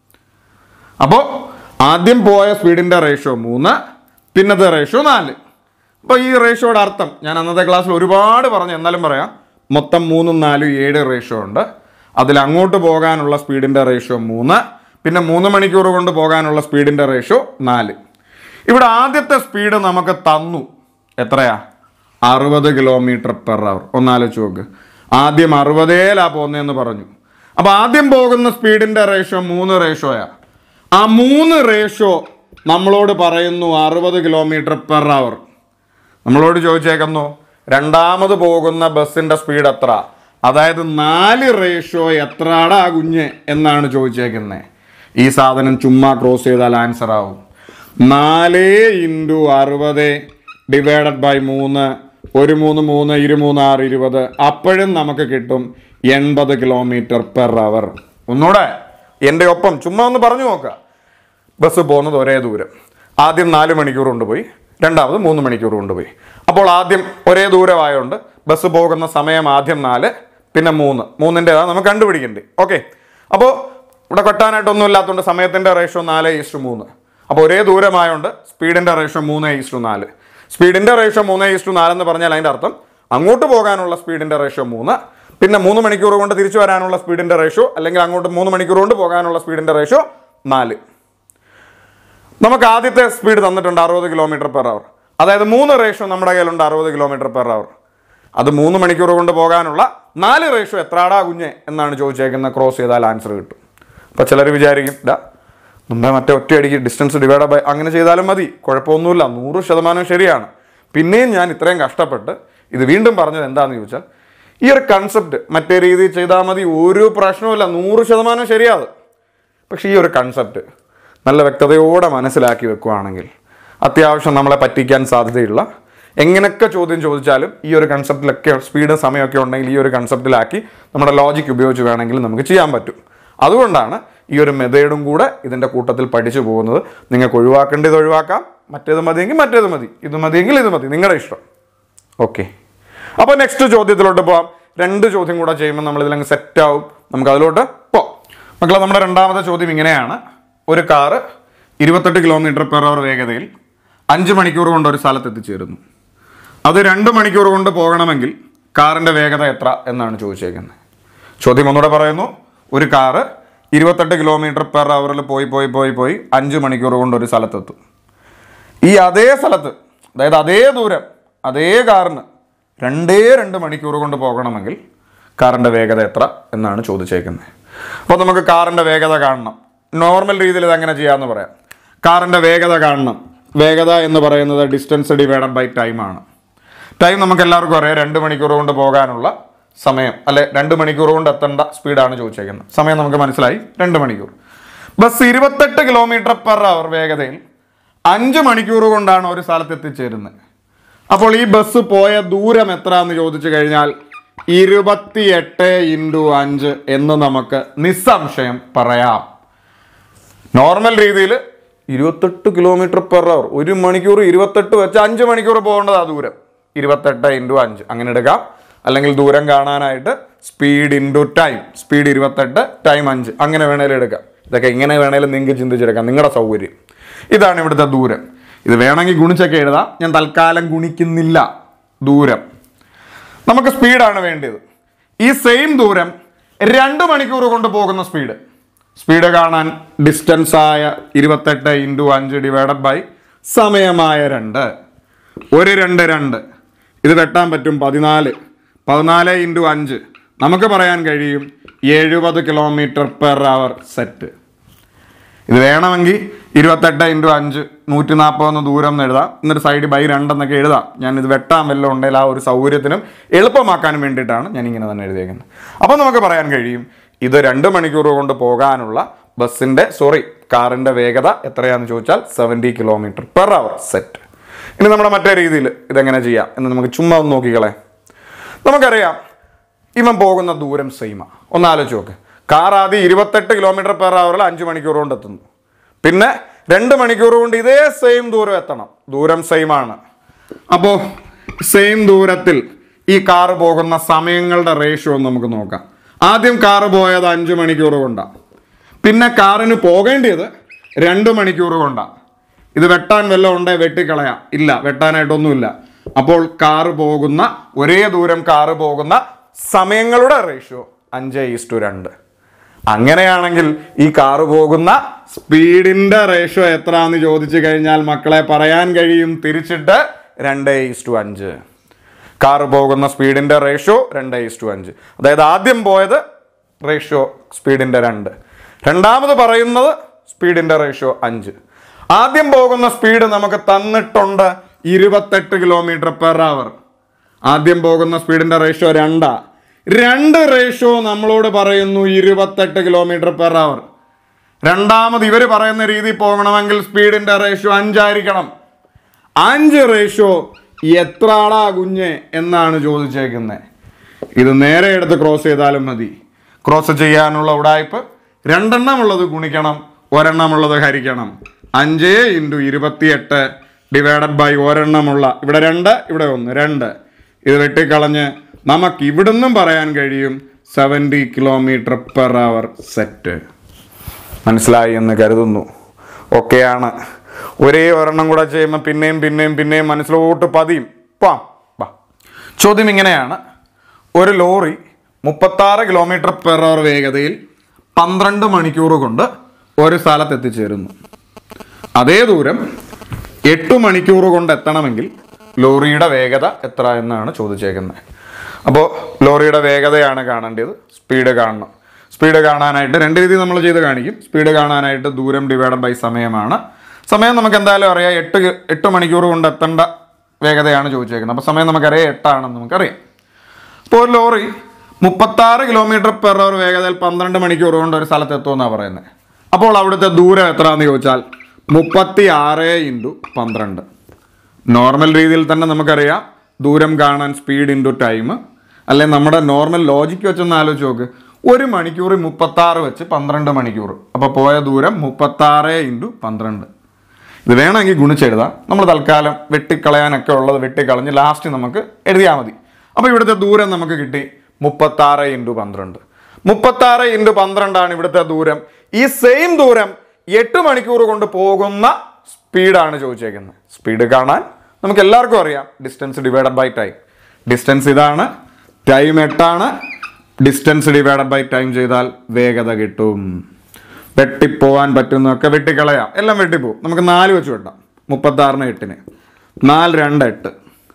അപ്പോൾ ആദ്യം പോയ സ്പീഡിൻ്റെ റേഷ്യോ മൂന്ന് പിന്നത്തെ റേഷ്യോ നാല് അപ്പോൾ ഈ റേഷ്യോയുടെ അർത്ഥം ഞാൻ അന്നത്തെ ക്ലാസ്സിൽ ഒരുപാട് പറഞ്ഞു എന്നാലും പറയാം മൊത്തം മൂന്നും നാലും ഏഴ് റേഷ്യോ ഉണ്ട് അതിൽ അങ്ങോട്ട് പോകാനുള്ള സ്പീഡിൻ്റെ റേഷ്യോ മൂന്ന് പിന്നെ മൂന്ന് മണിക്കൂർ കൊണ്ട് പോകാനുള്ള സ്പീഡിൻ്റെ റേഷ്യോ നാല് ഇവിടെ ആദ്യത്തെ സ്പീഡ് നമുക്ക് തന്നു എത്രയാ അറുപത് കിലോമീറ്റർ പെർ അവർ ഒന്നാലോചിച്ച് നോക്ക് ആദ്യം അറുപതേലാ പോകുന്നതെന്ന് പറഞ്ഞു അപ്പോൾ ആദ്യം പോകുന്ന സ്പീഡിൻ്റെ റേഷ്യോ മൂന്ന് റേഷ്യോയാ ആ മൂന്ന് റേഷ്യോ നമ്മളോട് പറയുന്നു അറുപത് കിലോമീറ്റർ പെർ അവർ നമ്മളോട് ചോദിച്ചേക്കുന്നു രണ്ടാമത് പോകുന്ന ബസ്സിന്റെ സ്പീഡ് എത്ര അതായത് നാല് റേഷ്യോ എത്രടാ കുഞ്ഞ് എന്നാണ് ചോദിച്ചേക്കുന്നത് ഈ സാധനം ചുമ്മാ ക്രോസ് ചെയ്താൽ ആൻസർ ആവും നാല് ഇൻറ്റു അറുപത് ഡിവൈഡഡ് ബൈ മൂന്ന് ഒരു മൂന്ന് മൂന്ന് ഇരു മൂന്ന് ആറ് ഇരുപത് അപ്പോഴും നമുക്ക് കിട്ടും എൺപത് കിലോമീറ്റർ പെർ അവർ ഒന്നുകൂടെ എൻ്റെ ഒപ്പം ചുമ്മാ ഒന്ന് പറഞ്ഞു നോക്കുക ബസ് പോകുന്നത് ഒരേ ദൂരം ആദ്യം നാല് മണിക്കൂർ കൊണ്ടുപോയി രണ്ടാമത് മൂന്ന് മണിക്കൂർ കൊണ്ടുപോയി അപ്പോൾ ആദ്യം ഒരേ ദൂരമായതുകൊണ്ട് ബസ് പോകുന്ന സമയം ആദ്യം നാല് പിന്നെ മൂന്ന് മൂന്നിൻ്റെതാണ് നമുക്ക് കണ്ടുപിടിക്കേണ്ടത് ഓക്കെ അപ്പോൾ ഇവിടെ കൊട്ടാനായിട്ടൊന്നും ഇല്ലാത്തതുകൊണ്ട് സമയത്തിൻ്റെ റേഷ്യോ നാല് ഈസ്റ്റു മൂന്ന് അപ്പോൾ ഒരേ ദൂരമായതുകൊണ്ട് സ്പീഡിൻ്റെ റേഷ്യോ മൂന്ന് ഈസ്റ്റു നാല് സ്പീഡിൻ്റെ റേഷ്യോ മൂന്ന് ഈസ്റ്റു നാലെന്ന് പറഞ്ഞാൽ അതിൻ്റെ അർത്ഥം അങ്ങോട്ട് പോകാനുള്ള സ്പീഡിൻ്റെ റേഷ്യോ മൂന്ന് പിന്നെ മൂന്ന് മണിക്കൂർ കൊണ്ട് തിരിച്ചു വരാനുള്ള സ്പീഡിൻ്റെ റേഷ്യോ അല്ലെങ്കിൽ അങ്ങോട്ട് മൂന്ന് മണിക്കൂർ കൊണ്ട് പോകാനുള്ള സ്പീഡിൻ്റെ റേഷ്യോ നാല് നമുക്ക് ആദ്യത്തെ സ്പീഡ് തന്നിട്ടുണ്ട് അറുപത് കിലോമീറ്റർ പെർ അവർ അതായത് മൂന്ന് റേഷ്യോ നമ്മുടെ കയ്യിലുണ്ട് അറുപത് കിലോമീറ്റർ പെർ അവർ അത് മൂന്ന് മണിക്കൂർ കൊണ്ട് പോകാനുള്ള നാല് റേഷ്യോ എത്രാടാ കുഞ്ഞെ എന്നാണ് ചോദിച്ചേക്കുന്നത് ക്രോസ് ചെയ്താൽ ആൻസർ കിട്ടും അപ്പോൾ ചിലർ വിചാരിക്കും ഡാ നമ്മുടെ മറ്റേ ഒറ്റയടിക്ക് ഡിസ്റ്റൻസ് ഡിവൈഡ് ബൈ അങ്ങനെ ചെയ്താലും മതി കുഴപ്പമൊന്നുമില്ല നൂറ് ശതമാനം ശരിയാണ് പിന്നെയും ഞാൻ ഇത്രയും കഷ്ടപ്പെട്ട് ഇത് വീണ്ടും പറഞ്ഞത് എന്താണെന്ന് ചോദിച്ചാൽ ഈ ഒരു കൺസെപ്റ്റ് മറ്റേ രീതിയിൽ ചെയ്താൽ മതി ഒരു പ്രശ്നവുമില്ല നൂറ് ശതമാനം ശരിയാത് പക്ഷേ ഈ ഒരു കൺസെപ്റ്റ് നല്ല വ്യക്തതയോടെ മനസ്സിലാക്കി വെക്കുകയാണെങ്കിൽ അത്യാവശ്യം നമ്മളെ പറ്റിക്കാൻ സാധ്യതയുള്ള എങ്ങനെയൊക്കെ ചോദ്യം ചോദിച്ചാലും ഈ ഒരു കൺസെപ്റ്റിലൊക്കെ സ്പീഡും സമയമൊക്കെ ഉണ്ടെങ്കിൽ ഈ ഒരു കൺസെപ്റ്റിലാക്കി നമ്മുടെ ലോജിക് ഉപയോഗിച്ച് വേണമെങ്കിൽ നമുക്ക് ചെയ്യാൻ പറ്റും അതുകൊണ്ടാണ് ഈ ഒരു മെത്തേഡും കൂടെ ഇതിൻ്റെ കൂട്ടത്തിൽ പഠിച്ചു പോകുന്നത് നിങ്ങൾക്ക് ഒഴിവാക്കേണ്ടത് ഒഴിവാക്കാം മറ്റേത് മതിയെങ്കിൽ മറ്റേത് മതി ഇത് മതിയെങ്കിൽ ഇത് മതി നിങ്ങളുടെ ഇഷ്ടം ഓക്കെ അപ്പോൾ നെക്സ്റ്റ് ചോദ്യത്തിലോട്ട് പോവാം രണ്ട് ചോദ്യം കൂടെ ചെയ്യുമ്പോൾ നമ്മൾ ഇതിലങ്ങ് സെറ്റ് ആവും നമുക്ക് അതിലോട്ട് പോവാം മക്കളെ നമ്മുടെ രണ്ടാമത്തെ ചോദ്യം ഇങ്ങനെയാണ് ഒരു കാറ് ഇരുപത്തെട്ട് കിലോമീറ്റർ പെർ അവർ വേഗതയിൽ അഞ്ച് മണിക്കൂർ കൊണ്ട് ഒരു സ്ഥലത്ത് എത്തിച്ചേരുന്നു അത് രണ്ട് മണിക്കൂർ കൊണ്ട് പോകണമെങ്കിൽ കാറിൻ്റെ വേഗത എത്ര എന്നാണ് ചോദിച്ചേക്കുന്നത് ചോദ്യം ഒന്നുകൂടെ പറയുന്നു ഒരു കാറ് ഇരുപത്തെട്ട് കിലോമീറ്റർ പെർ അവറിൽ പോയി പോയി പോയി പോയി അഞ്ച് മണിക്കൂർ കൊണ്ട് ഒരു സ്ഥലത്തെത്തും ഈ അതേ സ്ഥലത്ത് അതായത് അതേ ദൂരം അതേ കാറിന് രണ്ടേ രണ്ട് മണിക്കൂർ കൊണ്ട് പോകണമെങ്കിൽ കാറിൻ്റെ വേഗത എത്ര എന്നാണ് ചോദിച്ചേക്കുന്നത് അപ്പോൾ നമുക്ക് കാറിൻ്റെ വേഗത കാണണം നോർമൽ രീതിയിൽ ഇത് എങ്ങനെ ചെയ്യാമെന്ന് പറയാം കാറിൻ്റെ വേഗത കാണണം വേഗത എന്ന് പറയുന്നത് ഡിസ്റ്റൻസ് ഡിവൈഡഡ് ബൈ ടൈമാണ് ടൈം നമുക്ക് എല്ലാവർക്കും അറിയാം രണ്ട് മണിക്കൂർ കൊണ്ട് പോകാനുള്ള സമയം അല്ലെ രണ്ട് മണിക്കൂർ കൊണ്ട് എത്തേണ്ട സ്പീഡാണ് ചോദിച്ചേക്കുന്നത് സമയം നമുക്ക് മനസ്സിലായി രണ്ട് മണിക്കൂർ ബസ് ഇരുപത്തെട്ട് കിലോമീറ്റർ പെർ അവർ വേഗതയിൽ അഞ്ച് മണിക്കൂർ കൊണ്ടാണ് ഒരു സ്ഥലത്ത് എത്തിച്ചേരുന്നത് അപ്പോൾ ഈ ബസ് പോയ ദൂരം എത്ര എന്ന് ചോദിച്ചു കഴിഞ്ഞാൽ ഇരുപത്തിയെട്ട് ഇൻറ്റു അഞ്ച് എന്ന് നമുക്ക് നിസ്സംശയം പറയാം നോർമൽ രീതിയിൽ ഇരുപത്തെട്ട് കിലോമീറ്റർ പെർ അവർ ഒരു മണിക്കൂർ ഇരുപത്തെട്ട് വെച്ച് അഞ്ച് മണിക്കൂർ പോകേണ്ടതാ ദൂരം ഇരുപത്തെട്ട് ഇൻറ്റു അഞ്ച് അങ്ങനെ എടുക്കാം അല്ലെങ്കിൽ ദൂരം കാണാനായിട്ട് സ്പീഡ് ഇൻറ്റു ടൈം സ്പീഡ് ഇരുപത്തെട്ട് ടൈം അഞ്ച് അങ്ങനെ വേണേലും എടുക്കാം ഇതൊക്കെ ഇങ്ങനെ വേണേലും നിങ്ങൾക്ക് ചിന്തിച്ചെടുക്കാം നിങ്ങളുടെ സൗകര്യം ഇതാണ് ഇവിടുത്തെ ദൂരം ഇത് വേണമെങ്കിൽ ഗുണിച്ചൊക്കെ എഴുതാം ഞാൻ തൽക്കാലം ഗുണിക്കുന്നില്ല ദൂരം നമുക്ക് സ്പീഡാണ് വേണ്ടത് ഈ സെയിം ദൂരം രണ്ട് മണിക്കൂർ കൊണ്ട് പോകുന്ന സ്പീഡ് സ്പീഡ് കാണാൻ ഡിസ്റ്റൻസ് ആയ ഇരുപത്തെട്ട് ഇൻറ്റു അഞ്ച് ഡിവൈഡഡ് ബൈ സമയമായ രണ്ട് ഒരു രണ്ട് രണ്ട് ഇത് വെട്ടാൻ പറ്റും പതിനാല് പതിനാല് ഇൻറ്റു അഞ്ച് നമുക്ക് പറയാൻ കഴിയും എഴുപത് കിലോമീറ്റർ പെർ അവർ സെറ്റ് ഇത് വേണമെങ്കിൽ ഇരുപത്തെട്ട് ഇൻറ്റു അഞ്ച് നൂറ്റി നാൽപ്പതെന്ന് ദൂരം എന്ന് എഴുതാം എന്നിട്ട് സൈഡ് ബൈ രണ്ടെന്നൊക്കെ എഴുതാം ഞാൻ ഇത് വെട്ടാൻ വല്ലതും ഉണ്ടെങ്കിൽ ആ ഒരു സൗകര്യത്തിനും എളുപ്പമാക്കാനും വേണ്ടിയിട്ടാണ് ഞാൻ ഇങ്ങനെ തന്നെ എഴുതിയേക്കുന്നത് അപ്പോൾ നമുക്ക് പറയാൻ കഴിയും ഇത് രണ്ട് മണിക്കൂർ കൊണ്ട് പോകാനുള്ള ബസ്സിൻ്റെ സോറി കാറിൻ്റെ വേഗത എത്രയാണെന്ന് ചോദിച്ചാൽ seventy kilometre per hour set ഇനി നമ്മുടെ മറ്റേ രീതിയിൽ ഇതെങ്ങനെ ചെയ്യാം എന്ന് നമുക്ക് ചുമ്മാ ഒന്ന് നോക്കിക്കളെ നമുക്കറിയാം ഇവൻ പോകുന്ന ദൂരം സെയിമാ ഒന്ന് ആലോചിച്ച് നോക്ക് കാർ ആദ്യം ഇരുപത്തെട്ട് കിലോമീറ്റർ പെർ അവറിൽ അഞ്ച് മണിക്കൂർ കൊണ്ട് എത്തുന്നു പിന്നെ രണ്ട് മണിക്കൂർ കൊണ്ട് ഇതേ സെയിം ദൂരം എത്തണം ദൂരം സെയിം ആണ് അപ്പോൾ സെയിം ദൂരത്തിൽ ഈ കാറ് പോകുന്ന സമയങ്ങളുടെ റേഷ്യോ ഒന്ന് നമുക്ക് നോക്കാം ആദ്യം കാറ് പോയത് അഞ്ച് മണിക്കൂർ കൊണ്ടാണ് പിന്നെ കാറിന് പോകേണ്ടത് രണ്ട് മണിക്കൂർ കൊണ്ടാണ് ഇത് വെട്ടാൻ വല്ലതും ഉണ്ടേ വെട്ടിക്കളയാം ഇല്ല വെട്ടാനായിട്ടൊന്നുമില്ല അപ്പോൾ കാറ് പോകുന്ന ഒരേ ദൂരം കാറ് പോകുന്ന സമയങ്ങളുടെ റേഷ്യോ അഞ്ച് ഈസ്റ്റു രണ്ട് അങ്ങനെയാണെങ്കിൽ ഈ കാറ് പോകുന്ന സ്പീഡിന്റെ റേഷ്യോ എത്രയാന്ന് ചോദിച്ചു കഴിഞ്ഞാൽ മക്കളെ പറയാൻ കഴിയും തിരിച്ചിട്ട് രണ്ട് ഈസ്റ്റു അഞ്ച് കാറ് പോകുന്ന സ്പീഡിന്റെ റേഷ്യോ രണ്ട് ഈസ്റ്റു അഞ്ച് അതായത് ആദ്യം പോയത് റേഷ്യോ സ്പീഡിന്റെ രണ്ട് രണ്ടാമത് പറയുന്നത് സ്പീഡിന്റെ റേഷ്യോ അഞ്ച് ആദ്യം പോകുന്ന സ്പീഡ് നമുക്ക് തന്നിട്ടുണ്ട് ഇരുപത്തെട്ട് കിലോമീറ്റർ പെർ അവർ ആദ്യം പോകുന്ന സ്പീഡിന്റെ റേഷ്യോ രണ്ടാ രണ്ട് റേഷ്യോ നമ്മളോട് പറയുന്നു ഇരുപത്തെട്ട് കിലോമീറ്റർ പെർ അവർ രണ്ടാമത് ഇവർ പറയുന്ന രീതി പോകണമെങ്കിൽ സ്പീഡിന്റെ റേഷ്യോ അഞ്ചായിരിക്കണം അഞ്ച് റേഷ്യോ എത്രാടാ കുഞ്ഞ് എന്നാണ് ചോദിച്ചേക്കുന്നത് ഇത് നേരെ എടുത്ത് ക്രോസ് ചെയ്താലും മതി ക്രോസ് ചെയ്യാനുള്ള ഉടായ്പ് രണ്ടെണ്ണം ഉള്ളത് ഗുണിക്കണം ഒരെണ്ണം ഉള്ളത് ഹരിക്കണം അഞ്ച് ഇൻറ്റു ഇരുപത്തിയെട്ട് ഡിവൈഡഡ് ബൈ ഒരെണ്ണമുള്ള ഇവിടെ രണ്ട് ഇവിടെ ഒന്ന് രണ്ട് ഇത് വെട്ടിക്കളഞ്ഞ് നമുക്ക് ഇവിടുന്നും പറയാൻ കഴിയും seventy kilometre per hour set മനസ്സിലായി എന്ന് കരുതുന്നു ഒക്കെയാണ് ഒരേ ഒരെണ്ണം കൂടെ ചെയ്യുമ്പോൾ പിന്നെയും പിന്നെയും പിന്നെയും മനസ്സിലോട്ട് പതിയും പാം വാ ചോദ്യം ഇങ്ങനെയാണ് ഒരു ലോറി മുപ്പത്താറ് കിലോമീറ്റർ പെർ അവർ വേഗതയിൽ പന്ത്രണ്ട് മണിക്കൂർ കൊണ്ട് ഒരു സ്ഥലത്ത് എത്തിച്ചേരുന്നു അതേ ദൂരം എട്ട് മണിക്കൂർ കൊണ്ട് എത്തണമെങ്കിൽ ലോറിയുടെ വേഗത എത്ര എന്നാണ് ചോദിച്ചേക്കുന്നത് അപ്പോൾ ലോറിയുടെ വേഗതയാണ് കാണേണ്ടത് സ്പീഡ് കാണണം സ്പീഡ് കാണാനായിട്ട് രണ്ട് രീതി നമ്മൾ ചെയ്ത് കാണിക്കും സ്പീഡ് കാണാനായിട്ട് ദൂരം ഡിവൈഡഡ് ബൈ സമയമാണ് സമയം നമുക്ക് എന്തായാലും അറിയാം എട്ട് കി- എട്ട് മണിക്കൂർ കൊണ്ട് എത്തേണ്ട വേഗതയാണ് ചോദിച്ചേക്കുന്നത് അപ്പോൾ സമയം നമുക്കറിയാം എട്ടാണെന്ന് നമുക്കറിയാം ഇപ്പോൾ ഒരു ലോറി മുപ്പത്താറ് കിലോമീറ്റർ പെർ അവർ വേഗതയിൽ പന്ത്രണ്ട് മണിക്കൂർ കൊണ്ട് ഒരു സ്ഥലത്ത് എത്തുമെന്നാണ് പറയുന്നത് അപ്പോൾ അവിടുത്തെ ദൂരം എത്രയാണെന്ന് ചോദിച്ചാൽ മുപ്പത്തി ആറ് ഇൻറ്റു പന്ത്രണ്ട് നോർമൽ രീതിയിൽ തന്നെ നമുക്കറിയാം ദൂരം കാണാൻ സ്പീഡ് ഇൻറ്റു ടൈം അല്ലെ നമ്മുടെ നോർമൽ ലോജിക്ക് വെച്ചൊന്ന് ആലോചിച്ച് നോക്ക് ഒരു മണിക്കൂർ മുപ്പത്താറ് വെച്ച് പന്ത്രണ്ട് മണിക്കൂർ അപ്പോൾ പോയ ദൂരം മുപ്പത്താറ് ഇൻറ്റു പന്ത്രണ്ട് ഇത് വേണമെങ്കിൽ ഗുണിച്ചെഴുതാം നമ്മൾ തൽക്കാലം വെട്ടിക്കളയാനൊക്കെ ഉള്ളത് വെട്ടിക്കളഞ്ഞ് ലാസ്റ്റ് നമുക്ക് എഴുതിയാൽ മതി അപ്പോൾ ഇവിടുത്തെ ദൂരം നമുക്ക് കിട്ടി മുപ്പത്താറ് ഇൻറ്റു പന്ത്രണ്ട് മുപ്പത്താറ് ഇൻറ്റു പന്ത്രണ്ടാണ് ഇവിടുത്തെ ദൂരം ഈ സെയിം ദൂരം എട്ട് മണിക്കൂർ കൊണ്ട് പോകുന്ന സ്പീഡാണ് ചോദിച്ചേക്കുന്നത് സ്പീഡ് കാണാൻ നമുക്ക് എല്ലാവർക്കും അറിയാം distance divided by time distance ഇതാണ് ടൈം എട്ടാണ് ഡിസ്റ്റൻസ് ഡിവൈഡഡ് ബൈ ടൈം ചെയ്താൽ വേഗത കിട്ടും വെട്ടിപ്പോവാൻ പറ്റുന്നതൊക്കെ വെട്ടിക്കളയാം എല്ലാം വെട്ടിപ്പോവും നമുക്ക് നാല് വെച്ച് വെട്ടാം മുപ്പത്താറിന് എട്ടിന് നാല് രണ്ട് എട്ട്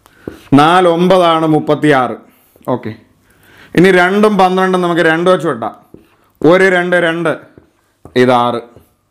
നാല് ഒമ്പതാണ് മുപ്പത്തി ആറ് ഓക്കെ ഇനി രണ്ടും പന്ത്രണ്ടും നമുക്ക് രണ്ട് വെച്ച് വെട്ടാം ഒരു രണ്ട് രണ്ട് ഇത് ആറ്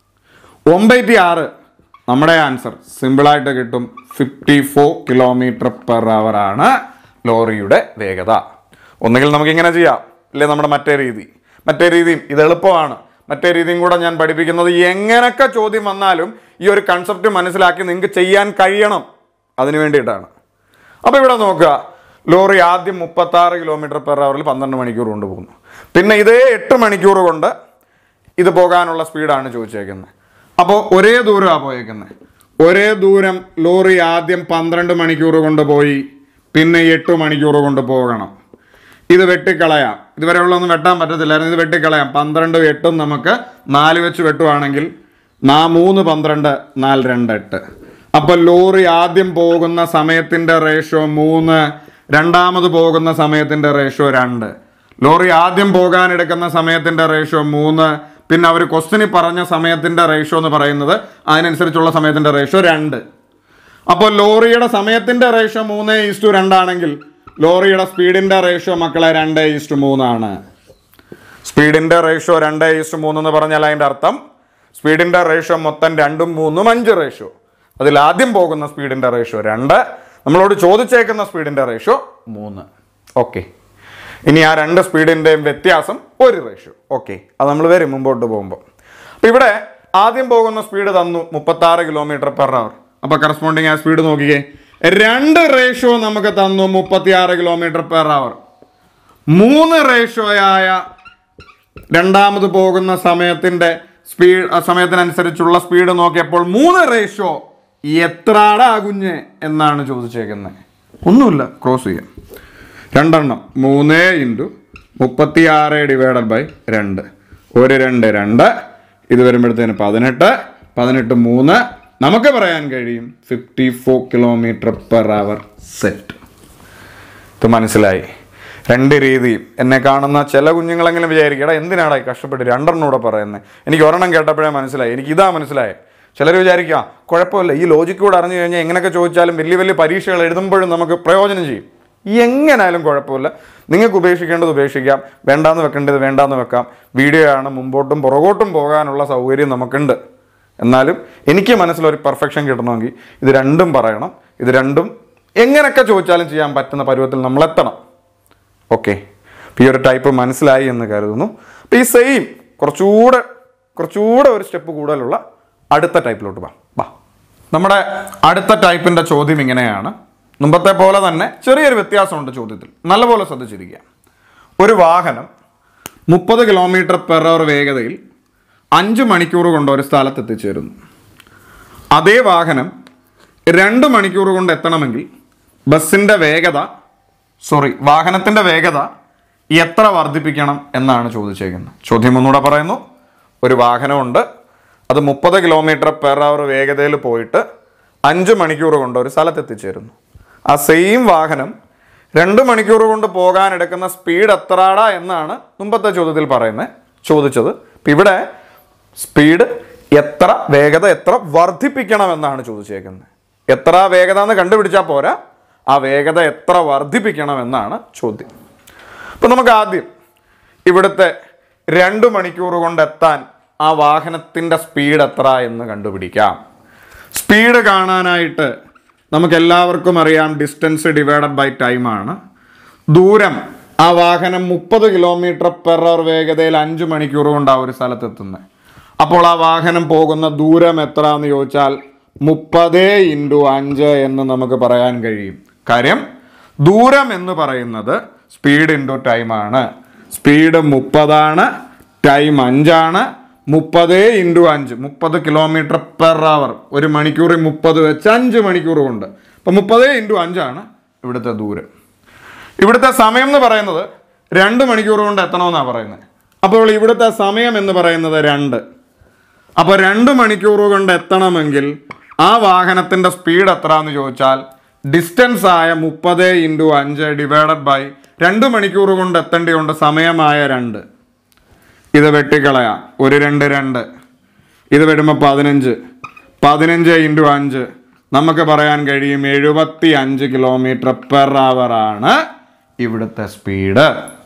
ഒമ്പത്തി ആറ് നമ്മുടെ ആൻസർ സിമ്പിളായിട്ട് കിട്ടും fifty four kilometre per hour ആണ് ലോറിയുടെ വേഗത ഒന്നുകിൽ നമുക്ക് ഇങ്ങനെ ചെയ്യാം ഇല്ലേ നമ്മുടെ മറ്റേ രീതി മറ്റേ രീതിയും ഇത് എളുപ്പമാണ് മറ്റേ രീതിയും കൂടെ ഞാൻ പഠിപ്പിക്കുന്നത് എങ്ങനെയൊക്കെ ചോദ്യം വന്നാലും ഈ ഒരു കൺസെപ്റ്റ് മനസ്സിലാക്കി നിങ്ങൾക്ക് ചെയ്യാൻ കഴിയണം അതിന് വേണ്ടിയിട്ടാണ് അപ്പോൾ ഇവിടെ നോക്കുക ലോറി ആദ്യം മുപ്പത്താറ് കിലോമീറ്റർ പെർ അവറിൽ പന്ത്രണ്ട് മണിക്കൂർ കൊണ്ട് പോകുന്നു പിന്നെ ഇതേ എട്ട് മണിക്കൂർ കൊണ്ട് ഇത് പോകാനുള്ള സ്പീഡാണ് ചോദിച്ചേക്കുന്നത് അപ്പോൾ ഒരേ ദൂരമാണ് പോയേക്കുന്നത് ഒരേ ദൂരം ലോറി ആദ്യം പന്ത്രണ്ട് മണിക്കൂർ കൊണ്ട് പോയി പിന്നെ എട്ട് മണിക്കൂർ കൊണ്ട് പോകണം ഇത് വെട്ടിക്കളയാം ഇതുവരെ ഉള്ളതൊന്നും വെട്ടാൻ പറ്റത്തില്ലായിരുന്നു ഇത് വെട്ടിക്കളയാം പന്ത്രണ്ടും എട്ടും നമുക്ക് നാല് വെച്ച് വെട്ടുവാണെങ്കിൽ നാ മൂന്ന് പന്ത്രണ്ട് നാല് രണ്ട് എട്ട് അപ്പോൾ ലോറി ആദ്യം പോകുന്ന സമയത്തിൻ്റെ റേഷ്യോ മൂന്ന് രണ്ടാമത് പോകുന്ന സമയത്തിൻ്റെ റേഷ്യോ രണ്ട് ലോറി ആദ്യം പോകാൻ എടുക്കുന്ന സമയത്തിൻ്റെ റേഷ്യോ മൂന്ന് പിന്നെ അവർ ക്വസ്റ്റിനിൽ പറഞ്ഞ സമയത്തിൻ്റെ റേഷ്യോ എന്ന് പറയുന്നത് അതിനനുസരിച്ചുള്ള സമയത്തിൻ്റെ റേഷ്യോ രണ്ട് അപ്പോൾ ലോറിയുടെ സമയത്തിന്റെ റേഷ്യോ മൂന്ന് ഈസ്റ്റു രണ്ടാണെങ്കിൽ ലോറിയുടെ സ്പീഡിന്റെ റേഷ്യോ മക്കളെ രണ്ട് ഈസ്റ്റു മൂന്നാണ് സ്പീഡിന്റെ റേഷ്യോ രണ്ട് ഈസ്റ്റു മൂന്ന് എന്ന് പറഞ്ഞാൽ അതിന്റെ അർത്ഥം സ്പീഡിന്റെ റേഷ്യോ മൊത്തം രണ്ടും മൂന്നും അഞ്ച് റേഷ്യോ അതിൽ ആദ്യം പോകുന്ന സ്പീഡിന്റെ റേഷ്യോ രണ്ട് നമ്മളോട് ചോദിച്ചേക്കുന്ന സ്പീഡിന്റെ റേഷ്യോ മൂന്ന് ഓക്കെ ഇനി ആ രണ്ട് സ്പീഡിൻ്റെയും വ്യത്യാസം ഒരു റേഷ്യോ ഓക്കെ അത് നമ്മൾ വരും മുമ്പോട്ട് പോകുമ്പോൾ അപ്പോൾ ഇവിടെ ആദ്യം പോകുന്ന സ്പീഡ് തന്നു മുപ്പത്താറ് കിലോമീറ്റർ പെർ അവർ അപ്പോൾ കറസ്പോണ്ടിങ് ആ സ്പീഡ് നോക്കിക്കേ രണ്ട് റേഷ്യോ നമുക്ക് തന്നു മുപ്പത്തിയാറ് കിലോമീറ്റർ പെർ അവർ മൂന്ന് റേഷ്യോയായ രണ്ടാമത് പോകുന്ന സമയത്തിന്റെ സ്പീഡ് സമയത്തിനനുസരിച്ചുള്ള സ്പീഡ് നോക്കിയപ്പോൾ മൂന്ന് റേഷ്യോ എത്രാടാ കുഞ്ഞ് എന്നാണ് ചോദിച്ചേക്കുന്നത് ഒന്നുമില്ല ക്രോസ് ചെയ്യാം രണ്ടെണ്ണം മൂന്ന് ഇൻറ്റു മുപ്പത്തി ആറ് ഡിവൈഡഡ് ബൈ രണ്ട് ഒരു രണ്ട് രണ്ട് ഇത് വരുമ്പോഴത്തേന് പതിനെട്ട് പതിനെട്ട് മൂന്ന് നമുക്ക് പറയാൻ കഴിയും fifty four kilometre per hour set ഇത് മനസ്സിലായി രണ്ട് രീതിയും എന്നെ കാണുന്ന ചില കുഞ്ഞുങ്ങളെങ്കിലും വിചാരിക്കും എടാ എന്തിനാടാ ഈ കഷ്ടപ്പെട്ട് രണ്ടെണ്ണം കൂടെ പറയുന്നത് എനിക്ക് ഒരെണ്ണം കേട്ടപ്പോഴേ മനസ്സിലായി എനിക്ക് ഇതാ മനസ്സിലായേ ചിലർ വിചാരിക്കുക കുഴപ്പമില്ല ഈ ലോജിക്ക് കൂടെ അറിഞ്ഞു കഴിഞ്ഞാൽ എങ്ങനെയൊക്കെ ചോദിച്ചാലും വലിയ വലിയ പരീക്ഷകൾ എഴുതുമ്പോഴും നമുക്ക് പ്രയോജനം ചെയ്യും എങ്ങനായാലും കുഴപ്പമില്ല നിങ്ങൾക്ക് ഉപേക്ഷിക്കേണ്ടത് ഉപേക്ഷിക്കാം വേണ്ടാന്ന് വെക്കേണ്ടത് വേണ്ടാന്ന് വെക്കാം വീഡിയോ ആണ് മുമ്പോട്ടും പുറകോട്ടും പോകാനുള്ള സൗകര്യം നമുക്കുണ്ട് എന്നാലും എനിക്ക് മനസ്സിലൊരു പെർഫെക്ഷൻ കിട്ടണമെങ്കിൽ ഇത് രണ്ടും പറയണം ഇത് രണ്ടും എങ്ങനെയൊക്കെ ചോദിച്ചാലും ചെയ്യാൻ പറ്റുന്ന പരുവത്തിൽ നമ്മൾ എത്തണം ഓക്കെ അപ്പോൾ ഈ ഒരു ടൈപ്പ് മനസ്സിലായി എന്ന് കരുതുന്നു അപ്പോൾ ഈ സെയിം കുറച്ചുകൂടെ കുറച്ചുകൂടെ ഒരു സ്റ്റെപ്പ് കൂടുതലുള്ള അടുത്ത ടൈപ്പിലോട്ട് വാ വാ നമ്മുടെ അടുത്ത ടൈപ്പിൻ്റെ ചോദ്യം ഇങ്ങനെയാണ് മുമ്പത്തെ പോലെ തന്നെ ചെറിയൊരു വ്യത്യാസമുണ്ട് ചോദ്യത്തിൽ നല്ലപോലെ ശ്രദ്ധിച്ചിരിക്കുക ഒരു വാഹനം മുപ്പത് കിലോമീറ്റർ പെർ അവർ വേഗതയിൽ അഞ്ച് മണിക്കൂർ കൊണ്ട് ഒരു സ്ഥലത്ത് എത്തിച്ചേരുന്നു അതേ വാഹനം രണ്ട് മണിക്കൂർ കൊണ്ട് എത്തണമെങ്കിൽ ബസ്സിൻ്റെ വേഗത സോറി വാഹനത്തിൻ്റെ വേഗത എത്ര വർദ്ധിപ്പിക്കണം എന്നാണ് ചോദിച്ചേക്കുന്നത് ചോദ്യം ഒന്നുകൂടെ പറയുന്നു ഒരു വാഹനമുണ്ട് അത് മുപ്പത് കിലോമീറ്റർ പെർ അവർ വേഗതയിൽ പോയിട്ട് അഞ്ച് മണിക്കൂർ കൊണ്ട് ഒരു സ്ഥലത്ത് എത്തിച്ചേരുന്നു ആ സെയിം വാഹനം രണ്ട് മണിക്കൂർ കൊണ്ട് പോകാൻ എടുക്കുന്ന സ്പീഡ് എത്രാടാ എന്നാണ് മുമ്പത്തെ ചോദ്യത്തിൽ പറയുന്നത് ചോദിച്ചത് ഇപ്പം ഇവിടെ സ്പീഡ് എത്ര വേഗത എത്ര വർദ്ധിപ്പിക്കണം എന്നാണ് ചോദിച്ചേക്കുന്നത് എത്ര വേഗത എന്ന് കണ്ടുപിടിച്ചാൽ പോരാ ആ വേഗത എത്ര വർദ്ധിപ്പിക്കണം എന്നാണ് ചോദ്യം അപ്പം നമുക്ക് ആദ്യം ഇവിടുത്തെ രണ്ട് മണിക്കൂർ കൊണ്ട് എത്താൻ ആ വാഹനത്തിൻ്റെ സ്പീഡ് എത്ര എന്ന് കണ്ടുപിടിക്കാം സ്പീഡ് കാണാനായിട്ട് നമുക്ക് എല്ലാവർക്കും അറിയാം ഡിസ്റ്റൻസ് ഡിവൈഡഡ് ബൈ ടൈമാണ് ദൂരം ആ വാഹനം മുപ്പത് കിലോമീറ്റർ പെർ അവർ വേഗതയിൽ അഞ്ച് മണിക്കൂർ കൊണ്ട് ആ ഒരു സ്ഥലത്ത് എത്തുന്നത് അപ്പോൾ ആ വാഹനം പോകുന്ന ദൂരം എത്ര എന്ന് ചോദിച്ചാൽ മുപ്പത് ഇൻറ്റു അഞ്ച് എന്ന് നമുക്ക് പറയാൻ കഴിയും കാര്യം ദൂരം എന്ന് പറയുന്നത് സ്പീഡ് ഇൻറ്റു ടൈമാണ് സ്പീഡ് മുപ്പതാണ് ടൈം അഞ്ചാണ് മുപ്പത് ഇൻറ്റു അഞ്ച് മുപ്പത് കിലോമീറ്റർ പെർ അവർ ഒരു മണിക്കൂറിൽ മുപ്പത് വെച്ച് അഞ്ച് മണിക്കൂർ കൊണ്ട് അപ്പം മുപ്പത് ഇൻറ്റു അഞ്ചാണ് ഇവിടുത്തെ ദൂരം ഇവിടുത്തെ സമയം എന്ന് പറയുന്നത് രണ്ട് മണിക്കൂർ കൊണ്ട് എത്തണമെന്നാണ് പറയുന്നത് അപ്പോൾ ഇവിടുത്തെ സമയം എന്ന് പറയുന്നത് രണ്ട് അപ്പോൾ രണ്ട് മണിക്കൂർ കൊണ്ട് എത്തണമെങ്കിൽ ആ വാഹനത്തിൻ്റെ സ്പീഡ് എത്ര എന്ന് ചോദിച്ചാൽ ഡിസ്റ്റൻസ് ആയ മുപ്പത് ഇൻറ്റു അഞ്ച് ഡിവൈഡഡ് ബൈ രണ്ട് മണിക്കൂർ കൊണ്ട് എത്തേണ്ടതുകൊണ്ട് സമയമായ രണ്ട് ഇത് വെട്ടിക്കളയാം ഒരു രണ്ട് രണ്ട് ഇത് വരുമ്പോൾ പതിനഞ്ച് പതിനഞ്ച് ഇൻറ്റു അഞ്ച് നമുക്ക് പറയാൻ കഴിയും എഴുപത്തി അഞ്ച് കിലോമീറ്റർ പെർ അവർ ആണ് ഇവിടുത്തെ സ്പീഡ്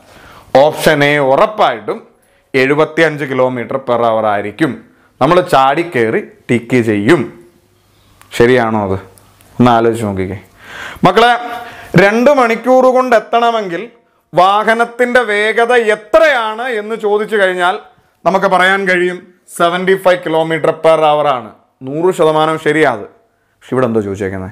ഓപ്ഷൻ എ ഉറപ്പായിട്ടും എഴുപത്തി അഞ്ച് കിലോമീറ്റർ പെർ അവർ ആയിരിക്കും നമ്മൾ ചാടിക്കേറി ടിക്ക് ചെയ്യും ശരിയാണോ അത് ഒന്ന് ആലോചിച്ച് നോക്കിക്കേ മക്കളെ രണ്ട് മണിക്കൂർ കൊണ്ട് എത്തണമെങ്കിൽ വാഹനത്തിന്റെ വേഗത എത്രയാണ് എന്ന് ചോദിച്ചു കഴിഞ്ഞാൽ നമുക്ക് പറയാൻ കഴിയും seventy five kilometre per hour ആണ് നൂറ് ശതമാനം ശരിയാത് പക്ഷെ ഇവിടെ എന്തോ ചോദിച്ചേക്കുന്നത്